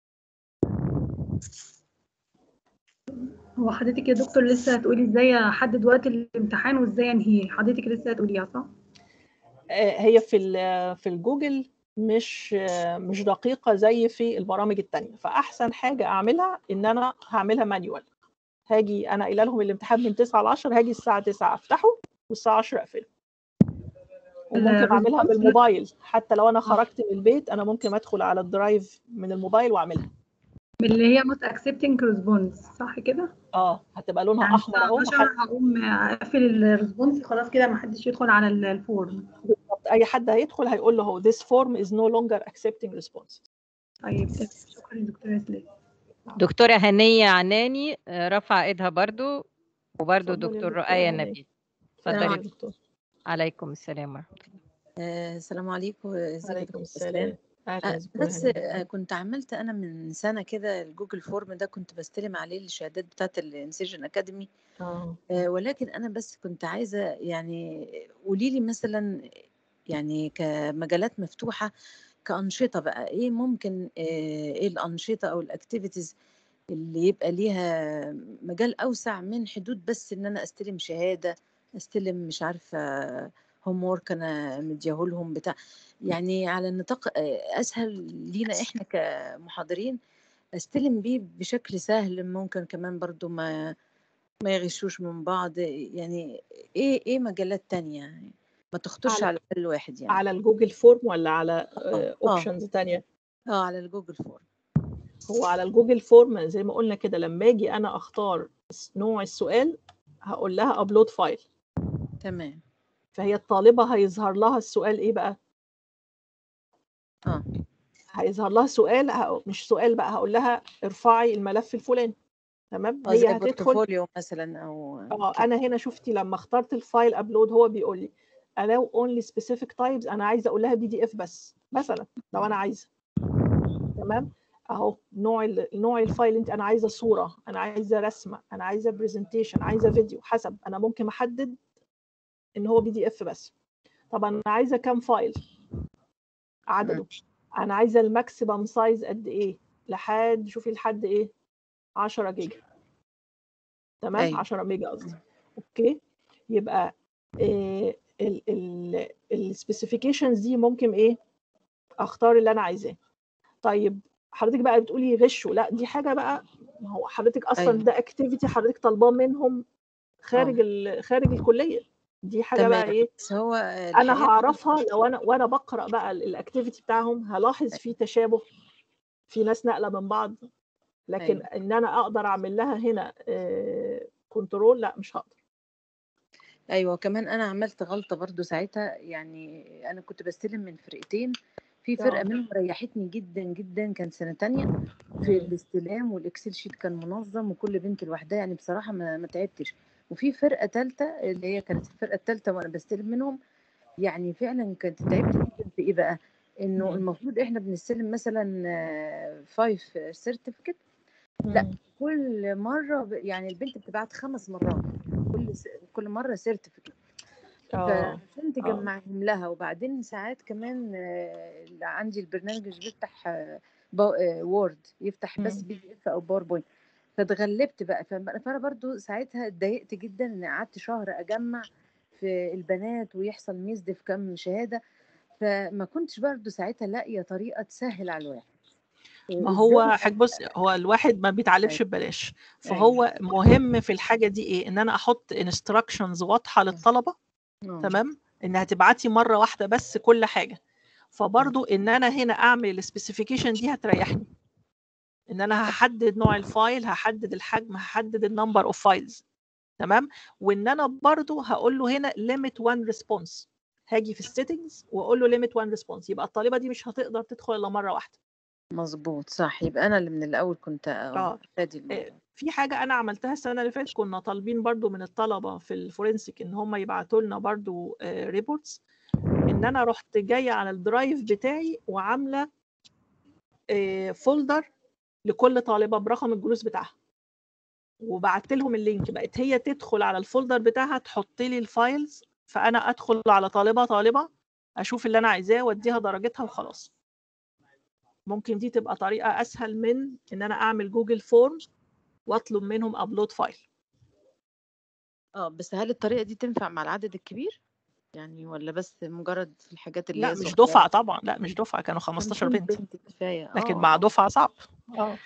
هو حضرتك يا دكتور لسه هتقولي ازاي احدد وقت الامتحان وازاي انهيه حضرتك لسه هتقوليها صح آه، هي في ال- في الجوجل مش آه، مش دقيقه زي في البرامج التانية فاحسن حاجه اعملها ان انا هعملها مانيوال هاجي انا قايله لهم الامتحان من 9 ل 10 هاجي الساعه 9 افتحه والساعه 10 اقفله وممكن اعملها الريسبونس بالموبايل حتى لو انا خرجت من البيت انا ممكن ادخل على الدرايف من الموبايل واعملها اللي هي not accepting response صح كده اه هتبقى لونها يعني احمر اهو الساعة محد- 10 هقوم اقفل الريسبونس خلاص كده ما حدش يدخل على ال- الفورم بالظبط اي حد هيدخل هيقول له هو this form is no longer accepting response طيب تمام. شكرا يا دكتورة اسلام دكتورة هنية عناني آه، رفع ايدها برضو وبرضو اتفضلي يا دكتور دكتورة رؤية هنية. نبيل السلام اتفضلي عليكم دكتور عليكم السلام ورحمة الله آه، السلام عليكم ازيك يا عليكم دكتور السلام اسلام اهلا يا آه، دكتورة بس هنية. آه، كنت عملت انا من سنه كده الجوجل فورم ده كنت بستلم عليه الشهادات بتاعه الانسيجن اكاديمي اه آه، ولكن انا بس كنت عايزه يعني قولي لي مثلا يعني كمجالات مفتوحه كانشطه بقى ايه ممكن آه، ايه الانشطه او الاكتيفيتيز اللي يبقى ليها مجال اوسع من حدود بس ان انا استلم شهاده استلم مش عارفه هوم وورك انا مديهولهم بتاع يعني على النطاق آه، اسهل لينا احنا كمحاضرين استلم بيه بشكل سهل ممكن كمان برضو ما ما يغشوش من بعض يعني ايه ايه مجالات تانية يعني ما تخطرش على على بال الواحد يعني على الجوجل فورم ولا على اه اوبشنز تانية اه على الجوجل فورم هو على الجوجل فورم زي ما قلنا كده لما اجي انا اختار نوع السؤال هقول لها ابلود فايل تمام فهي الطالبة هيظهر لها السؤال ايه بقى اه هيظهر لها سؤال ه- مش سؤال بقى هقول لها ارفعي الملف الفلاني تمام اه زي هي هتدخل بورتفوليو مثلا او اه كده انا هنا شفتي لما اخترت الفايل ابلود هو بيقول لي allow only specific types انا عايزه اقول لها بي دي اف بس مثلا لو انا عايزه تمام اهو نوع ال- نوع الفايل انت انا عايزه صوره انا عايزه رسمه انا عايزه برزنتيشن عايزه فيديو حسب انا ممكن احدد ان هو بي دي اف بس طب انا عايزه كام فايل عدده انا عايزه الماكسيمم سايز قد ايه لحد شوفي لحد ايه 10 جيجا تمام ايوه 10 ميجا قصدي اوكي يبقى إيه السبيسيفيكيشنز دي ممكن ايه اختار اللي انا عايزاه طيب حضرتك بقى بتقولي غشوا لا دي حاجه بقى ما هو حضرتك اصلا ايوه ده اكتيفيتي حضرتك طالباه منهم خارج اه ال- خارج الكليه دي حاجه بقى تمام ايه بس هو انا الحقيقه إن هعرفها لو انا وانا بقرا بقى الاكتيفيتي بتاعهم هلاحظ في تشابه في ناس نقله من بعض لكن ايوه ان انا اقدر اعمل لها هنا كنترول لا مش هقدر ايوه كمان انا عملت غلطه برضو ساعتها يعني انا كنت بستلم من فرقتين في فرقه اه منهم ريحتني جدا جدا كان سنه تانية في مم. الاستلام والاكسل شيت كان منظم وكل بنت لوحدها يعني بصراحه ما, ما تعبتش وفي فرقه ثالثه اللي هي كانت الفرقه الثالثه وانا بستلم منهم يعني فعلا كنت تعبت جدا في ايه بقى انه مم. المفروض احنا بنستلم مثلا فايف سيرتيفيكت لا مم. كل مره ب- يعني البنت بتبعت خمس مرات كل س- كل مره سيرتيفيكت اه فعشان اه تجمعهم لها وبعدين ساعات كمان آه، اللي عندي البرنامج مش بيفتح آه، با- آه، وورد يفتح بس مم. بي دي اف او باوربوينت فاتغلبت بقى فب- فانا برضو ساعتها اتضايقت جدا ان قعدت شهر اجمع في البنات ويحصل ميزد في كام شهاده فما كنتش برضو ساعتها لاقيه طريقه تسهل على الواحد ما آه، هو ازاي حاج بص هو الواحد ما بيتعلمش ايوه ببلاش ايوه فهو مهم في الحاجه دي ايه ان انا احط انستراكشنز واضحه للطلبه اه تمام انها تبعتي مره واحده بس كل حاجه فبرضو ان انا هنا اعمل السبيسيفيكيشن دي هتريحني ان انا هحدد نوع الفايل هحدد الحجم هحدد النمبر اوف فايلز تمام وان انا برضو هقول له هنا limit one response هاجي في السيتنجز واقول له limit one response يبقى الطالبه دي مش هتقدر تدخل الا مره واحده مظبوط صح يبقى انا اللي من الاول كنت اه اه افادي إيه، الموضوع في حاجة أنا عملتها السنة اللي فاتت كنا طالبين برضو من الطلبة في الفورنسيك إن هم يبعتوا لنا برضو ريبورتس إن أنا رحت جاية على الدرايف بتاعي وعاملة فولدر لكل طالبة برقم الجلوس بتاعها وبعت لهم اللينك بقت هي تدخل على الفولدر بتاعها تحط لي الفايلز فأنا أدخل على طالبة طالبة أشوف اللي أنا عايزاه وأديها درجتها وخلاص ممكن دي تبقى طريقة أسهل من إن أنا أعمل جوجل فورم واطلب منهم ابلود فايل اه بس هل الطريقة دي تنفع مع العدد الكبير؟ يعني ولا بس مجرد في الحاجات اللي لا هي مش صغيرة؟ دفعة طبعا لا مش دفعة كانوا 15 50 بنت بنت كفاية لكن اه مع دفعة صعب اه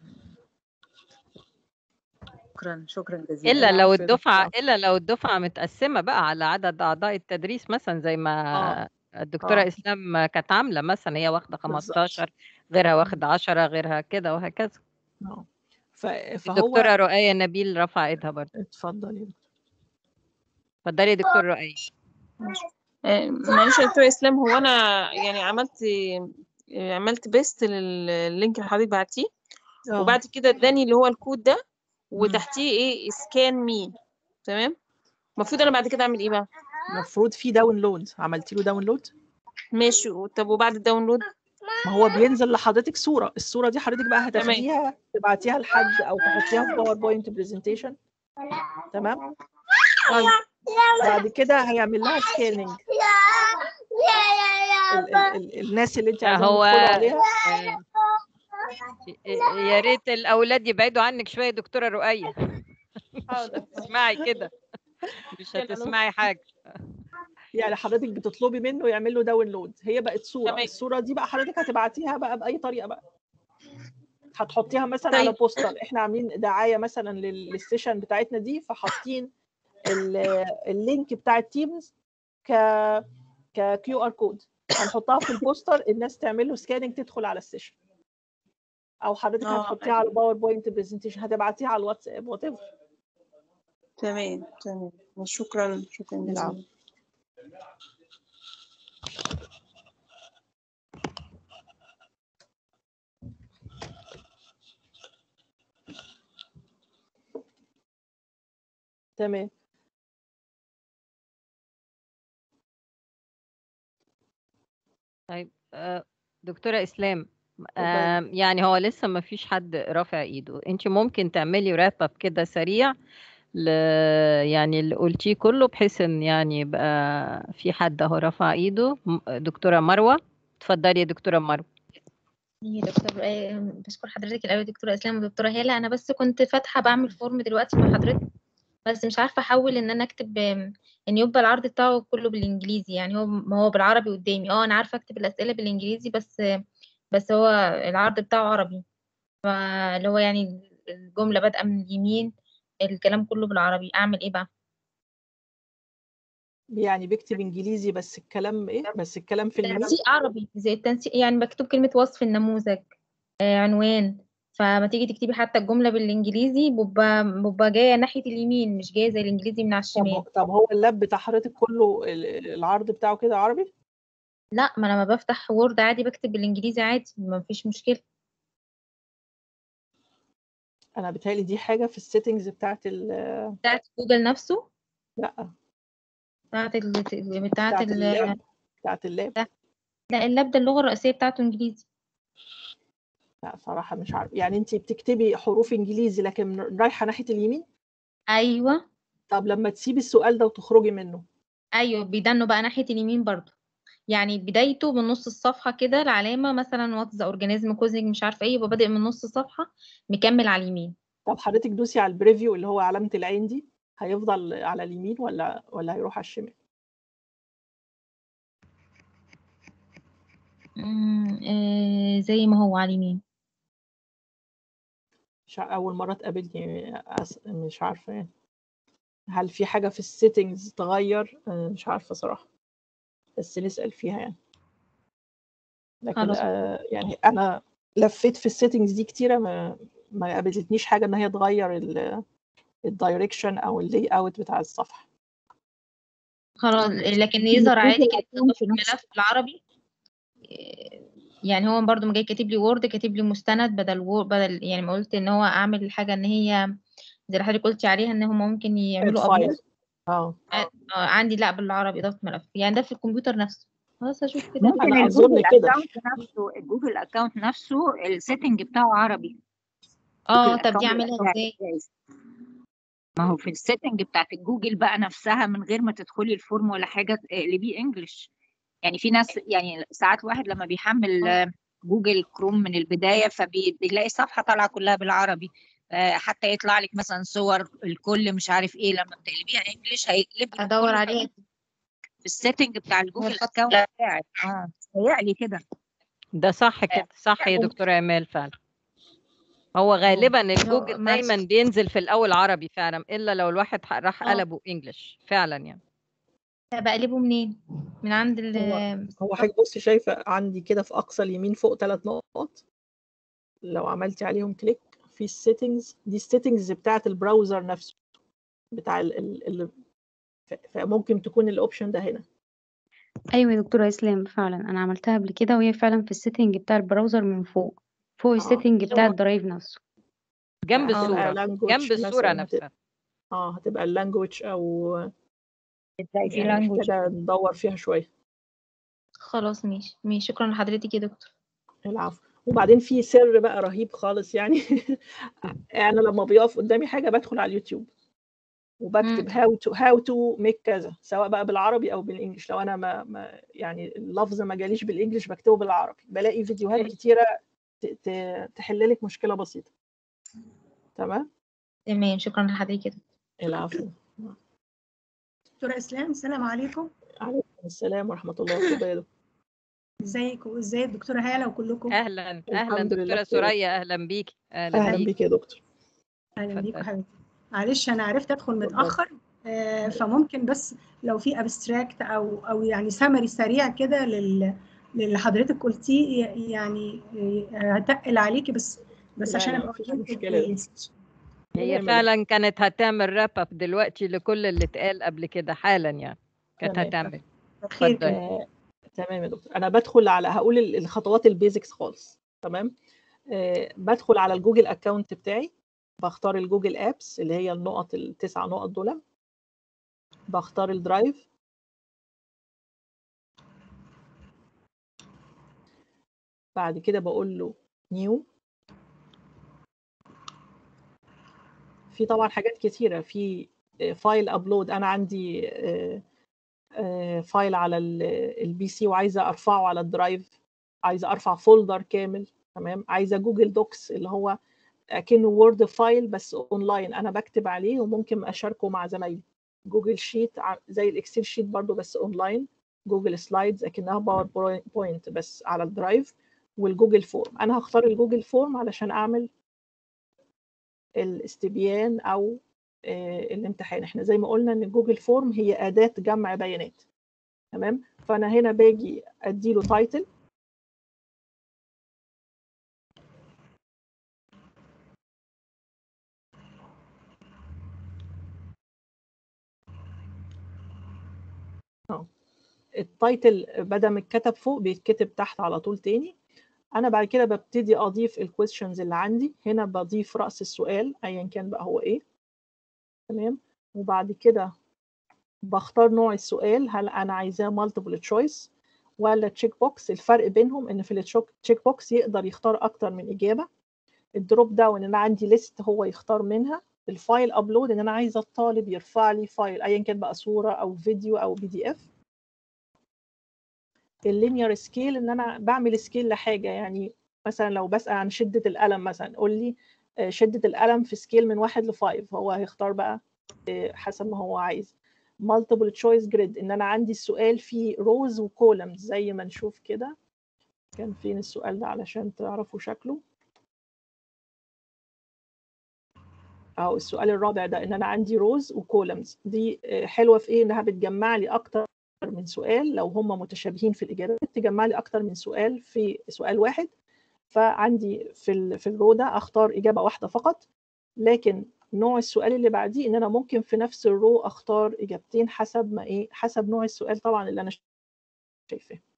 شكرا شكرا جزيلا الا لو العفو يا الدفعه دكتورة الا لو الدفعه متقسمه بقى على عدد اعضاء التدريس مثلا زي اه ما الدكتوره اه اسلام كانت عامله مثلا هي واخده بالظبط 15 غيرها واخد 10 غيرها كده وهكذا اه ف- فهو الدكتوره رؤية نبيل رفع ايدها برضه اتفضل يا دكتور. اتفضلي يا دكتور رؤية آه، معلش يا دكتور اسلام هو انا يعني عملت آه، عملت بيست لللينك اللي حضرتك بعتيه اه وبعد كده اداني اللي هو الكود ده مم. وتحتيه ايه سكان مي تمام المفروض انا بعد كده اعمل ايه بقى المفروض في داونلود عملتي له داونلود ماشي طب وبعد الداونلود ما هو بينزل لحضرتك صورة الصورة دي حضرتك بقى تمام هتاخديها تبعتيها لحد او تحطيها في باوربوينت برزنتيشن تمام طيب بعد كده هيعمل لها سكاننج ال ال ال الناس اللي انت لا عايزاهم هو يدخلوا عليها آه، يا ريت الاولاد يبعدوا عنك شويه يا دكتوره رؤية مش حاضر هتسمعي كده مش يلا نو هتسمعي حاجه يعني حضرتك بتطلبي منه يعمل له داونلود هي بقت صورة تمام الصورة دي بقى حضرتك هتبعتيها بقى بأي طريقة بقى هتحطيها مثلا على طيب بوستر احنا عاملين دعاية مثلا لل- للسيشن بتاعتنا دي فحاطين ال- اللينك بتاع التيمز ك ك كيو ار كود هنحطها في البوستر الناس تعمل له سكاننج تدخل على السيشن او حضرتك اه هتحطيها على باوربوينت برزنتيشن هتبعتيها على الواتساب وات ايفر تمام تمام شكرا شكرا العفو جزيلا تمام طيب آه، دكتوره اسلام اتفضلي آم، يعني هو لسه ما فيش حد رافع ايده انت ممكن تعملي راب اب كده سريع ل... يعني اللي قلتيه كله بحيث ان يعني يبقى في حد اهو رفع ايده م- دكتوره مروه اتفضلي يا دكتوره مروه يا دكتور آه، بشكر حضرتك الأول دكتورة إسلام ودكتورة هالة أنا بس كنت فاتحة بعمل فورم دلوقتي مع حضرتك بس مش عارفة أحول إن أنا أكتب آم، إن يبقى العرض بتاعه كله بالإنجليزي يعني هو ما هو بالعربي قدامي اه أنا عارفة أكتب الأسئلة بالإنجليزي بس بس هو العرض بتاعه عربي فاللي هو يعني الجملة بادئة من اليمين الكلام كله بالعربي أعمل إيه بقى؟ يعني بيكتب انجليزي بس الكلام ايه بس الكلام في اليمين تنسيق عربي زي التنسيق يعني بكتب كلمة وصف النموذج آه، عنوان فما تيجي تكتبي حتى الجملة بالإنجليزي ببقى ببقى جاية ناحية اليمين مش جاية زي الإنجليزي من على طب الشمال طب هو اللاب بتاع حضرتك كله ال- العرض بتاعه كده عربي لا ما أنا لما بفتح وورد عادي بكتب بالإنجليزي عادي ما فيش مشكلة انا بيتهيألي دي حاجة في السيتنجز بتاعت ال بتاعت جوجل نفسه لا بتاعت ال... بتاعت بتاعت ال... اللاب بتاعت اللاب لا اللاب ده اللغة الرئيسية بتاعته إنجليزي لا صراحة مش عارف يعني انت بتكتبي حروف انجليزي لكن رايحة ناحية اليمين أيوه طب لما تسيبي السؤال ده وتخرجي منه أيوه بيدنوا بقى ناحية اليمين برضو يعني بدايته من نص الصفحة كده العلامة مثلا واتس ذا اورجانيزم كوزنج مش عارفة ايه يبقى بادئ من نص الصفحة مكمل على اليمين طب حضرتك دوسي على البريفيو اللي هو علامة العين دي هيفضل على اليمين ولا ولا هيروح على الشمال أمم، آه زي ما هو على اليمين مش ع- أول مرة تقابلني أس... مش عارفة يعني هل في حاجة في السيتنجز تغير أنا مش عارفة صراحة بس نسأل فيها يعني لكن خلاص آه يعني أنا لفيت في السيتنجز دي كتيرة ما ما قابلتنيش حاجة إن هي تغير الدايركشن أو اللي أوت بتاع الصفحة خلاص لكن يظهر عادي كده إضافة الملف بالعربي آه، يعني هو برضو جاي كاتب لي وورد كاتب لي مستند بدل وورد بدل يعني ما قلت ان هو اعمل الحاجه ان هي زي اللي حضرتك قلتي عليها ان هم ممكن يعملوا الفايل ابلود اه آه، عندي لا بالعربي اضافه ملف يعني ده في الكمبيوتر نفسه خلاص اشوف كده ممكن أنا أظن الجوجل كده. اكونت نفسه الجوجل اكونت نفسه السيتنج بتاعه عربي اه جوجل طب دي account اعملها بتاعك ازاي جاهز. ما هو في السيتنج بتاعت الجوجل بقى نفسها من غير ما تدخلي الفورم ولا حاجه اقلبيه انجلش يعني في ناس يعني ساعات الواحد لما بيحمل آه، جوجل كروم من البدايه فبيلاقي الصفحه طالعه كلها بالعربي آه، حتى يطلع لك مثلا صور الكل مش عارف ايه لما بتقلبيها انجلش هيقلب لك ادور كله عليها في السيتنج بتاع الجوجل الخط اكونت بتاعك اه هيقلي كده ده صح كده صح يا دكتورة ايمال فعلا هو غالبا الجوجل معلش. دايما بينزل في الاول عربي فعلا الا لو الواحد ح- راح آه. قلبه انجلش فعلا يعني بقلبه منين من عند ال هو حضرتك بصي شايفه عندي كده في اقصى اليمين فوق ثلاث نقط لو عملتي عليهم كليك في السيتنجز دي السيتنجز بتاعه البراوزر نفسه بتاع ال ال ال ف- فممكن تكون الاوبشن ده هنا ايوه يا دكتوره اسلام فعلا انا عملتها قبل كده وهي فعلا في السيتنج بتاع البراوزر من فوق فوق السيتنج بتاع الدرايف نفسه جنب هتبقى الصورة language جنب الصورة مثلاً، نفسها اه هتبقى اللانجوج او بتلاقي في يعني لانجوج محتاجه ندور فيها شويه خلاص ماشي ماشي شكرا لحضرتك يا دكتور العفو وبعدين في سر بقى رهيب خالص يعني انا لما بيقف قدامي حاجه بدخل على اليوتيوب وبكتب هاو تو هاو تو ميك كذا سواء بقى بالعربي او بالانجلش لو انا ما, ما يعني اللفظ ما جاليش بالانجلش بكتبه بالعربي بلاقي فيديوهات كتيره ت- ت- تحل لك مشكله بسيطه تمام تمام شكرا لحضرتك يا دكتور العفو دكتورة إسلام السلام عليكم عليكم السلام ورحمه الله وبركاته ازيك وازاي الدكتورة هالة وكلكم اهلا اهلا الحمد لله دكتورة بخير. سوريا اهلا بيكي اهلا اهلا بيكي بيك يا دكتور اهلا بيكم اتفضلي. حبيبتي معلش انا عرفت ادخل متاخر آه، فممكن بس لو في ابستراكت او او يعني سمري سريع كده لل للي حضرتك قلتيه ي- يعني آه، هتقل عليكي بس بس لا، عشان لا، ابقى مفيش فهمت مشكلة. كويس. هي نعمل فعلا كانت هتعمل راب اب دلوقتي لكل اللي اتقال قبل كده حالا يعني كانت تمام. هتعمل خير اتفضلي. كده آه، تمام يا دكتور انا بدخل على هقول ال- الخطوات البيزكس خالص تمام آه، بدخل على الجوجل اكونت بتاعي بختار الجوجل ابس اللي هي النقط التسع نقط دول بختار الدرايف بعد كده بقول له نيو في طبعا حاجات كتيرة في فايل ابلود انا عندي آه، آه، فايل على البي سي وعايزه ارفعه على الدرايف عايزه ارفع فولدر كامل تمام عايزه جوجل دوكس اللي هو اكنه وورد فايل بس اونلاين انا بكتب عليه وممكن اشاركه مع زمايلي جوجل شيت ع- زي الاكسل شيت برضو بس اونلاين جوجل سلايدز اكنها باور بوينت بس على الدرايف والجوجل فورم انا هختار الجوجل فورم علشان اعمل الاستبيان او آه، الامتحان احنا زي ما قلنا ان جوجل فورم هي اداه جمع بيانات تمام فانا هنا باجي اديله تايتل التايتل بدل ما اتكتب فوق بيتكتب تحت على طول تاني انا بعد كده ببتدي اضيف الكويستشنز اللي عندي هنا بضيف راس السؤال ايا كان بقى هو ايه تمام وبعد كده بختار نوع السؤال هل انا عايزاه مالتيبل تشويس ولا تشيك بوكس الفرق بينهم ان في التشيك بوكس يقدر يختار اكتر من اجابه الدروب داون ان انا عندي ليست هو يختار منها الفايل ابلود ان انا عايزه الطالب يرفع لي فايل ايا كان بقى صوره او فيديو او بي دي اف اللينير سكيل ان انا بعمل سكيل لحاجه يعني مثلا لو بسال عن شده الالم مثلا قول لي آه، شده الالم في سكيل من واحد لفايف هو هيختار بقى آه، حسب ما هو عايز multiple choice grid ان انا عندي السؤال فيه روز وكولمز زي ما نشوف كده كان فين السؤال ده علشان تعرفوا شكله او السؤال الرابع ده ان انا عندي روز وكولمز دي آه، حلوه في ايه انها بتجمع لي اكتر من سؤال لو هم متشابهين في الاجابات تجمع لي اكتر من سؤال في سؤال واحد فعندي في ال في الرو ده اختار اجابه واحده فقط لكن نوع السؤال اللي بعديه ان انا ممكن في نفس الرو اختار اجابتين حسب ما ايه حسب نوع السؤال طبعا اللي انا شايفاه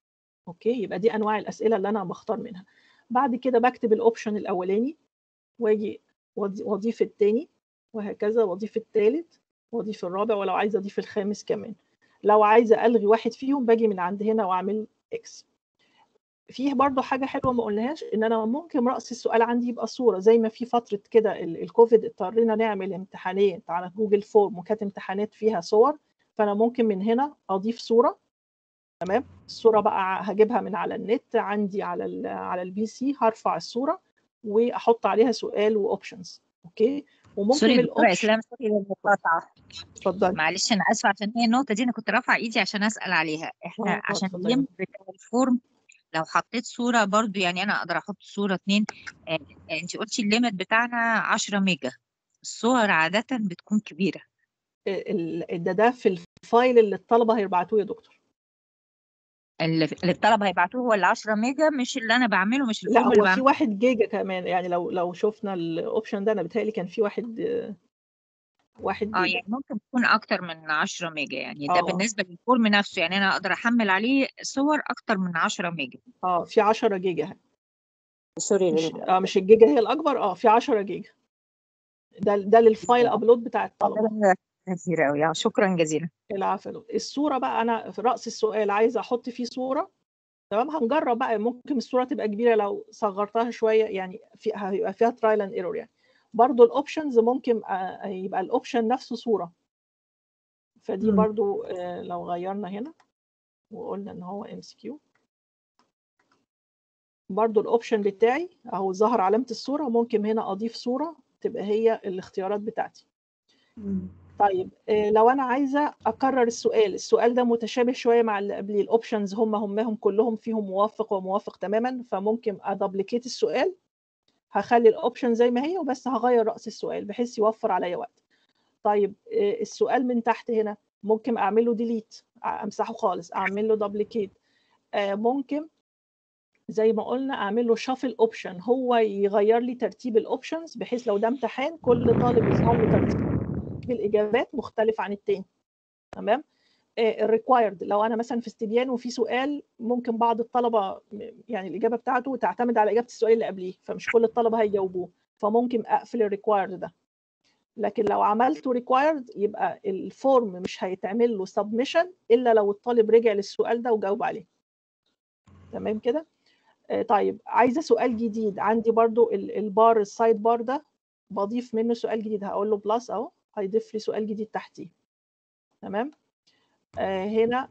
اوكي يبقى دي انواع الاسئله اللي انا بختار منها بعد كده بكتب الاوبشن الاولاني واجي وأضي- واضيف التاني وهكذا واضيف التالت واضيف الرابع ولو عايزه اضيف الخامس كمان لو عايزه الغي واحد فيهم باجي من عند هنا واعمل اكس فيه برضو حاجة حلوة ما قلناهاش إن أنا ممكن رأس السؤال عندي يبقى صورة زي ما في فترة كده ال- الكوفيد اضطرينا نعمل امتحانات على جوجل فورم وكانت امتحانات فيها صور فأنا ممكن من هنا أضيف صورة تمام الصورة بقى هجيبها من على النت عندي على ال على البي سي هرفع الصورة وأحط عليها سؤال وأوبشنز أوكي وممكن سوري من دكتورة الأوبشن اسلام سوري للمقاطعة اتفضلي معلش انا اسفة عشان هي النقطة دي انا كنت رافعة ايدي عشان اسأل عليها احنا اه عشان اتفضلي الليمت بتاع الفورم لو حطيت صورة برضو يعني انا اقدر احط صورة اتنين آه انت قلتي الليمت بتاعنا 10 ميجا الصور عادة بتكون كبيرة ال- ال- ده ده في الفايل اللي الطلبة هيبعتوه يا دكتور اللي اللي الطلبة هيبعتوه هو ال 10 ميجا مش اللي انا بعمله مش لا الفورم اللي هو في بعمله واحد جيجا كمان يعني لو لو شفنا الاوبشن ده انا بيتهيألي كان في واحد آه، واحد اه جيجا يعني ممكن تكون اكتر من 10 ميجا يعني ده اه بالنسبة للفورم نفسه يعني انا اقدر احمل عليه صور اكتر من 10 ميجا اه في 10 جيجا سوري مش لل- اه مش الجيجا هي الاكبر اه في 10 جيجا ده ده للفايل ابلود بتاع الطلبه كتير قوي شكرا جزيلا العفو الصوره بقى انا في راس السؤال عايزه احط فيه صوره تمام هنجرب بقى ممكن الصوره تبقى كبيره لو صغرتها شويه يعني في هيبقى فيها ترايل اند ايرور يعني برضو الاوبشنز ممكن آه، يبقى الاوبشن نفسه صوره فدي مم. برضو آه، لو غيرنا هنا وقلنا ان هو ام سي كيو برضو الاوبشن بتاعي اهو ظهر علامه الصوره ممكن هنا اضيف صوره تبقى هي الاختيارات بتاعتي مم. طيب آه، لو انا عايزه اكرر السؤال السؤال ده متشابه شويه مع اللي قبليه الاوبشنز هم همهم كلهم فيهم موافق وموافق تماما فممكن ادبليكيت السؤال هخلي الاوبشن زي ما هي وبس هغير رأس السؤال بحيث يوفر عليا وقت طيب آه، السؤال من تحت هنا ممكن اعمل له ديليت امسحه خالص اعمل له دبليكيت ممكن زي ما قلنا اعمل له شافل اوبشن هو يغير لي ترتيب الاوبشنز بحيث لو ده امتحان كل طالب يظهر له ترتيب الاجابات مختلف عن التاني تمام الريكوايرد لو انا مثلا في استبيان وفي سؤال ممكن بعض الطلبه م- يعني الاجابه بتاعته تعتمد على اجابه السؤال اللي قبليه فمش كل الطلبه هيجاوبوه فممكن اقفل الريكوايرد ده لكن لو عملته ريكوايرد يبقى الفورم مش هيتعمل له سبمشن الا لو الطالب رجع للسؤال ده وجاوب عليه تمام كده آه، طيب عايزه سؤال جديد عندي برضو ال- البار السايد بار ده بضيف منه سؤال جديد هقول له بلس اهو هيضيف لي سؤال جديد تحتيه تمام آه هنا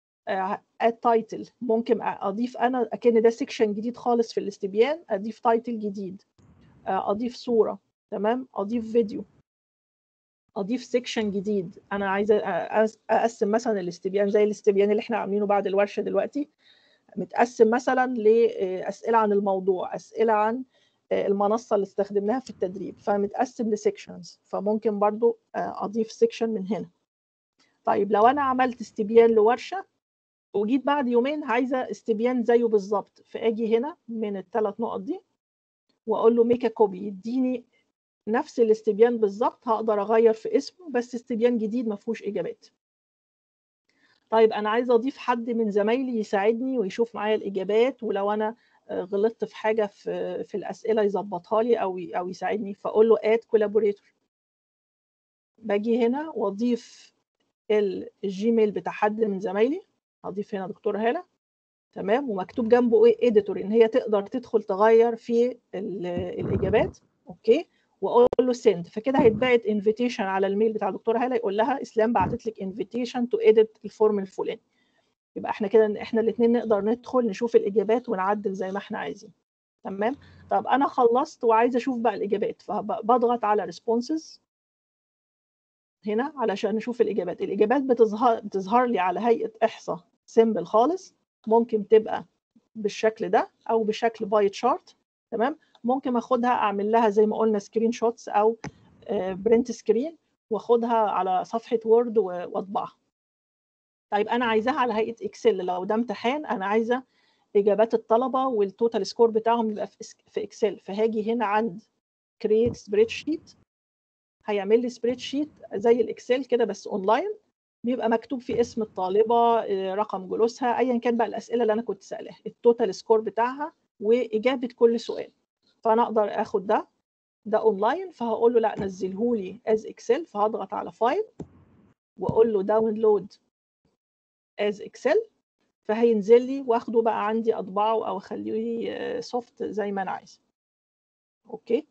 التايتل ممكن اضيف انا اكن ده سيكشن جديد خالص في الاستبيان اضيف تايتل جديد آه، اضيف صوره تمام اضيف فيديو اضيف سيكشن جديد انا عايزه أ- اقسم مثلا الاستبيان زي الاستبيان اللي احنا عاملينه بعد الورشه دلوقتي متقسم مثلا لاسئله عن الموضوع اسئله عن آه، المنصه اللي استخدمناها في التدريب فمتقسم لسيكشنز فممكن برضو آه، اضيف سيكشن من هنا طيب لو انا عملت استبيان لورشه وجيت بعد يومين عايزه استبيان زيه بالظبط فاجي هنا من الثلاث نقط دي واقول له ميك كوبي يديني نفس الاستبيان بالظبط هقدر اغير في اسمه بس استبيان جديد ما فيهوش اجابات طيب انا عايزه اضيف حد من زمايلي يساعدني ويشوف معايا الاجابات ولو انا آه، غلطت في حاجه في في الاسئله يظبطها لي او ي- او يساعدني فاقول له اد كولابوريتور باجي هنا واضيف ال- الجيميل بتاع حد من زمايلي هضيف هنا دكتور هاله تمام ومكتوب جنبه ايه اديتور ان هي تقدر تدخل تغير في ال- الاجابات اوكي واقول له سند فكده هيتبعت انفيتيشن على الميل بتاع دكتور هاله يقول لها اسلام بعتت لك انفيتيشن تو اديت الفورم الفلاني يبقى احنا كده احنا الاثنين نقدر ندخل نشوف الاجابات ونعدل زي ما احنا عايزين تمام طب انا خلصت وعايزه اشوف بقى الاجابات فبضغط على ريسبونسز هنا علشان نشوف الاجابات الاجابات بتظهر بتظهر لي على هيئه احصاء سيمبل خالص ممكن تبقى بالشكل ده او بشكل باي تشارت تمام ممكن اخدها اعمل لها زي ما قلنا سكرين شوتس او برنت سكرين واخدها على صفحه وورد واطبعها طيب انا عايزاها على هيئه اكسل لو ده امتحان انا عايزه اجابات الطلبه والتوتال سكور بتاعهم يبقى في إس- في اكسل فهاجي هنا عند كرييت سبريد شيت هيعمل لي سبريد شيت زي الاكسل كده بس اونلاين بيبقى مكتوب فيه اسم الطالبه آه، رقم جلوسها ايا كان بقى الاسئله اللي انا كنت سالها التوتال سكور بتاعها واجابه كل سؤال فانا اقدر اخد ده ده اونلاين فهقول له لا نزله لي از اكسل فهضغط على فايل واقول له داونلود از اكسل فهينزل لي واخده بقى عندي اطبعه او اخليه سوفت زي ما انا عايز اوكي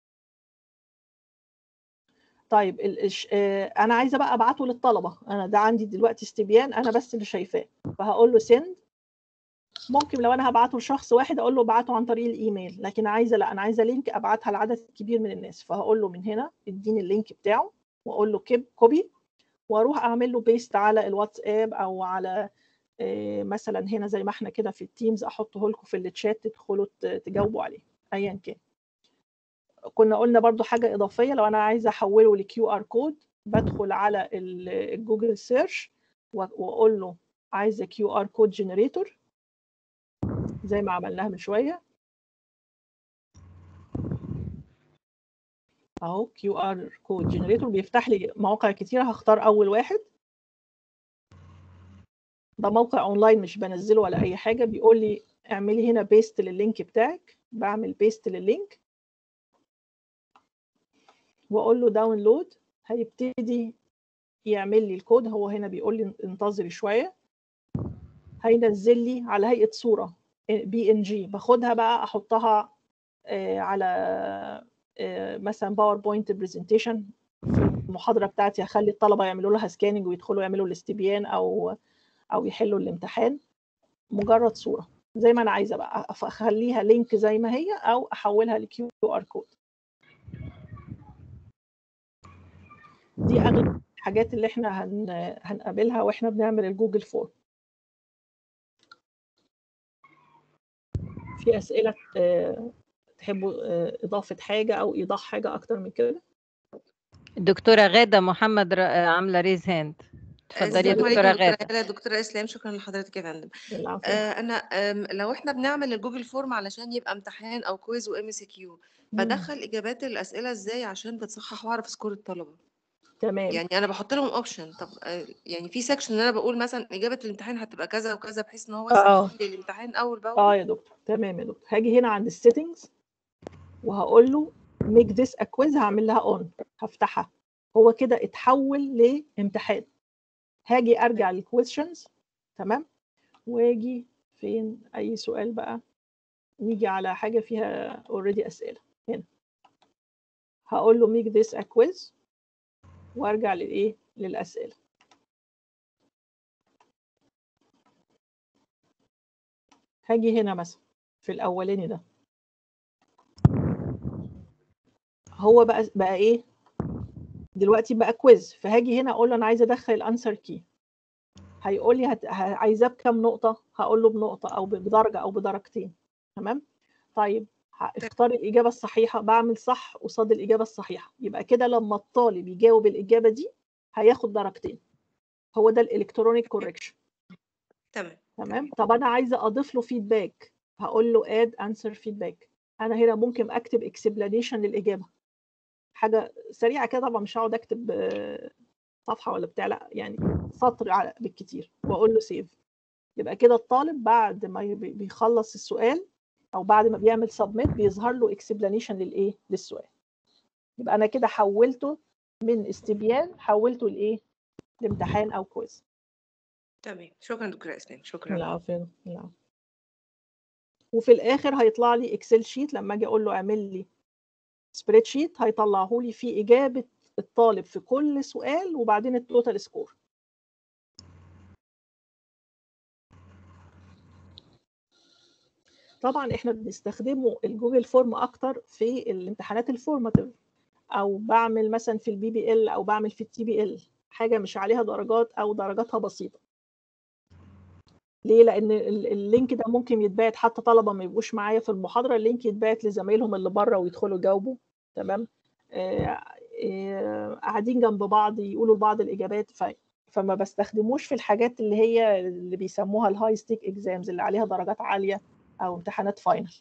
طيب ال- الش- آه، انا عايزه بقى ابعته للطلبه انا ده عندي دلوقتي استبيان انا بس اللي شايفاه فهقول له سند ممكن لو انا هبعته لشخص واحد اقول له ابعته عن طريق الايميل لكن عايزه لا انا عايزه لينك ابعتها لعدد كبير من الناس فهقول له من هنا اديني اللينك بتاعه واقول له كيب كوبي واروح اعمل له بيست على الواتساب او على آه، مثلا هنا زي ما احنا كده في التيمز احطه لكم في الشات تدخلوا ت- تجاوبوا عليه ايا كان كنا قلنا برضو حاجة إضافية لو أنا عايزة أحوله لكيو آر كود بدخل على ال- الجوجل سيرش وأقول له عايزة كيو آر كود جنريتور زي ما عملناها من شوية أهو كيو آر كود جنريتور بيفتح لي مواقع كتيرة هختار أول واحد ده موقع أونلاين مش بنزله ولا أي حاجة بيقول لي اعملي هنا بيست لللينك بتاعك بعمل بيست لللينك واقول له داونلود هيبتدي يعمل لي الكود هو هنا بيقول لي انتظري شويه هينزل لي على هيئه صوره بي ان جي باخدها بقى احطها آه، على آه، مثلا باوربوينت برزنتيشن في المحاضره بتاعتي هخلي الطلبه يعملوا لها سكاننج ويدخلوا يعملوا الاستبيان او او يحلوا الامتحان مجرد صوره زي ما انا عايزه بقى أف- اخليها لينك زي ما هي او احولها لكيو ار كود دي اغلب الحاجات اللي احنا هن... هنقابلها واحنا بنعمل الجوجل فورم في اسئله آه، تحبوا آه، اضافه حاجه او ايضاح حاجه اكتر من كده الدكتورة غادة محمد ر- عاملة ريز هاند اتفضلي يا السلام دكتورة عليكم دكتورة غادة هلا دكتورة إسلام شكرا لحضرتك يا فندم العفو آه أنا آم، لو إحنا بنعمل الجوجل فورم علشان يبقى امتحان أو كويز وإم سي كيو مم. بدخل إجابات الأسئلة إزاي عشان بتصحح وأعرف سكور الطلبة تمام يعني أنا بحط لهم أوبشن طب آه يعني في سكشن إن أنا بقول مثلا إجابة الامتحان هتبقى كذا وكذا بحيث إن هو اه يسهل لي الامتحان أول اه بأول يا دكتور تمام يا دكتور هاجي هنا عند السيتنجز وهقول له make this a quiz هعمل لها اون هفتحها هو كده اتحول لامتحان هاجي ارجع للكويشنز تمام واجي فين اي سؤال بقى نيجي على حاجه فيها اوريدي اسئله هنا هقول له make this a quiz وارجع للايه للاسئله هاجي هنا مثلا في الاولاني ده هو بقى بقى ايه دلوقتي بقى كويز فهاجي هنا اقول له انا عايزه ادخل الانسر كي هيقول لي هت... ه- عايزاه بكام نقطه هقول له بنقطه او ب- بدرجه او بدرجتين تمام طيب ه- اختار الاجابه الصحيحه بعمل صح قصاد الاجابه الصحيحه يبقى كده لما الطالب يجاوب الاجابه دي هياخد درجتين هو ده الالكترونيك كوركشن تمام تمام طب انا عايزه اضيف له فيدباك هقول له اد انسر فيدباك انا هنا ممكن اكتب اكسبلانيشن للاجابه حاجه سريعه كده طبعا مش هقعد اكتب آه، صفحه ولا بتاع لا يعني سطر على بالكتير واقول له سيف يبقى كده الطالب بعد ما ي- بي- بيخلص السؤال او بعد ما بيعمل سبميت بيظهر له اكسبلانيشن للايه للسؤال يبقى انا كده حولته من استبيان حولته لايه لامتحان او كويز تمام شكرا دكتورة إسلام شكرا العفو العفو وفي الاخر هيطلع لي اكسل شيت لما اجي اقول له اعمل لي سبريد شيت هيطلعه لي فيه اجابه الطالب في كل سؤال وبعدين التوتال سكور طبعا احنا بنستخدمه الجوجل فورم اكتر في الامتحانات الفورماتيف او بعمل مثلا في البي بي ال او بعمل في التي بي ال حاجه مش عليها درجات او درجاتها بسيطه ليه لان ال- اللينك ده ممكن يتبعت حتى طلبه ما يبقوش معايا في المحاضره اللينك يتبعت لزمايلهم اللي بره ويدخلوا يجاوبوا تمام آه، آه، قاعدين جنب بعض يقولوا لبعض الاجابات ف... فما بستخدموش في الحاجات اللي هي اللي بيسموها الهاي ستيك اكزامز اللي عليها درجات عاليه او امتحانات فاينل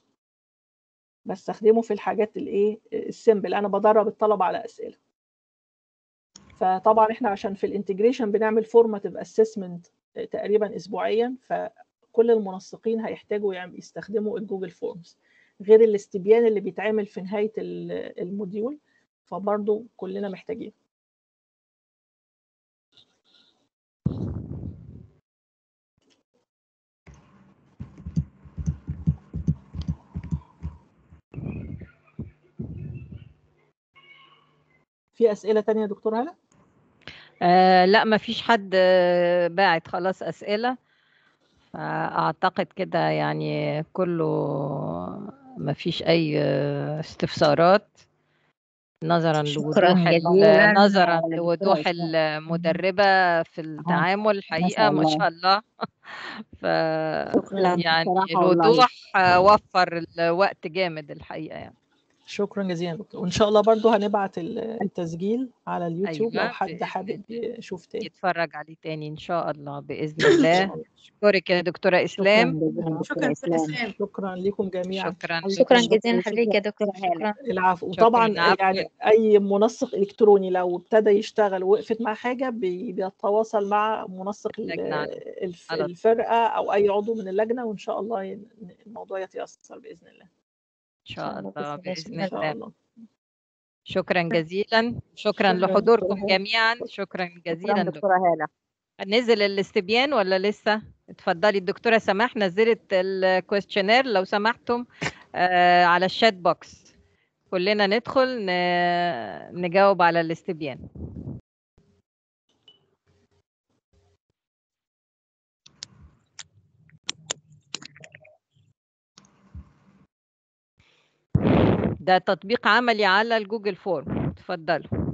بستخدمه في الحاجات الايه السيمبل انا بدرب الطلبه على اسئله فطبعا احنا عشان في الانتجريشن بنعمل فورماتيف اسسمنت تقريبا اسبوعيا فكل المنسقين هيحتاجوا يعني يستخدموا الجوجل فورمز غير الاستبيان اللي بيتعمل في نهايه ال- الموديول فبرضه كلنا محتاجين في اسئله تانية يا دكتور هلا آه لا ما فيش حد آه، باعت خلاص أسئلة فأعتقد كده يعني كله ما فيش أي آه، استفسارات نظرا شكرا لوضوح ال- جزيلا نظرا لدكتورة لوضوح إسلام المدربة في التعامل ما الحقيقة شاء ما الله شاء الله ف شكرا يعني بصراحة والله الوضوح آه، وفر الوقت جامد الحقيقة يعني شكرا جزيلا يا دكتور وان شاء الله برضو هنبعت ال- التسجيل على اليوتيوب لو أيوة حد بإذن حابب الله يشوف تاني يتفرج عليه تاني إن شاء الله بإذن ان الله شاء الله أشكرك يا دكتورة شكرا إسلام جزيلا شكرا دكتورة دكتور إسلام اسلام شكرا لكم جميعا شكرا شكرا لكم جزيلا لحضرتك يا دكتور دكتورة هالة شكرا العفو شكرا وطبعا عفوا يعني اي منسق الكتروني لو ابتدى يشتغل ووقفت مع حاجه بي- بيتواصل مع منسق ال- لجنة على الف- على طول الفرقه او اي عضو من اللجنه وان شاء الله ين- الموضوع يتيسر باذن الله إن ان شاء شاء الله الله باذن بإذن الله ان شاء الله الله شكرا جزيلا شكرا شكرا دكتورة لحضوركم هالة جميعا شكرا شكرا جزيلا دكتور دكتورة هالة نزل الاستبيان ولا لسه اتفضلي الدكتورة سماح نزلت الكويستشنير لو سمحتم آه، على الشات بوكس كلنا ندخل ن- نجاوب على الاستبيان ده تطبيق عملي على الجوجل فورم اتفضلوا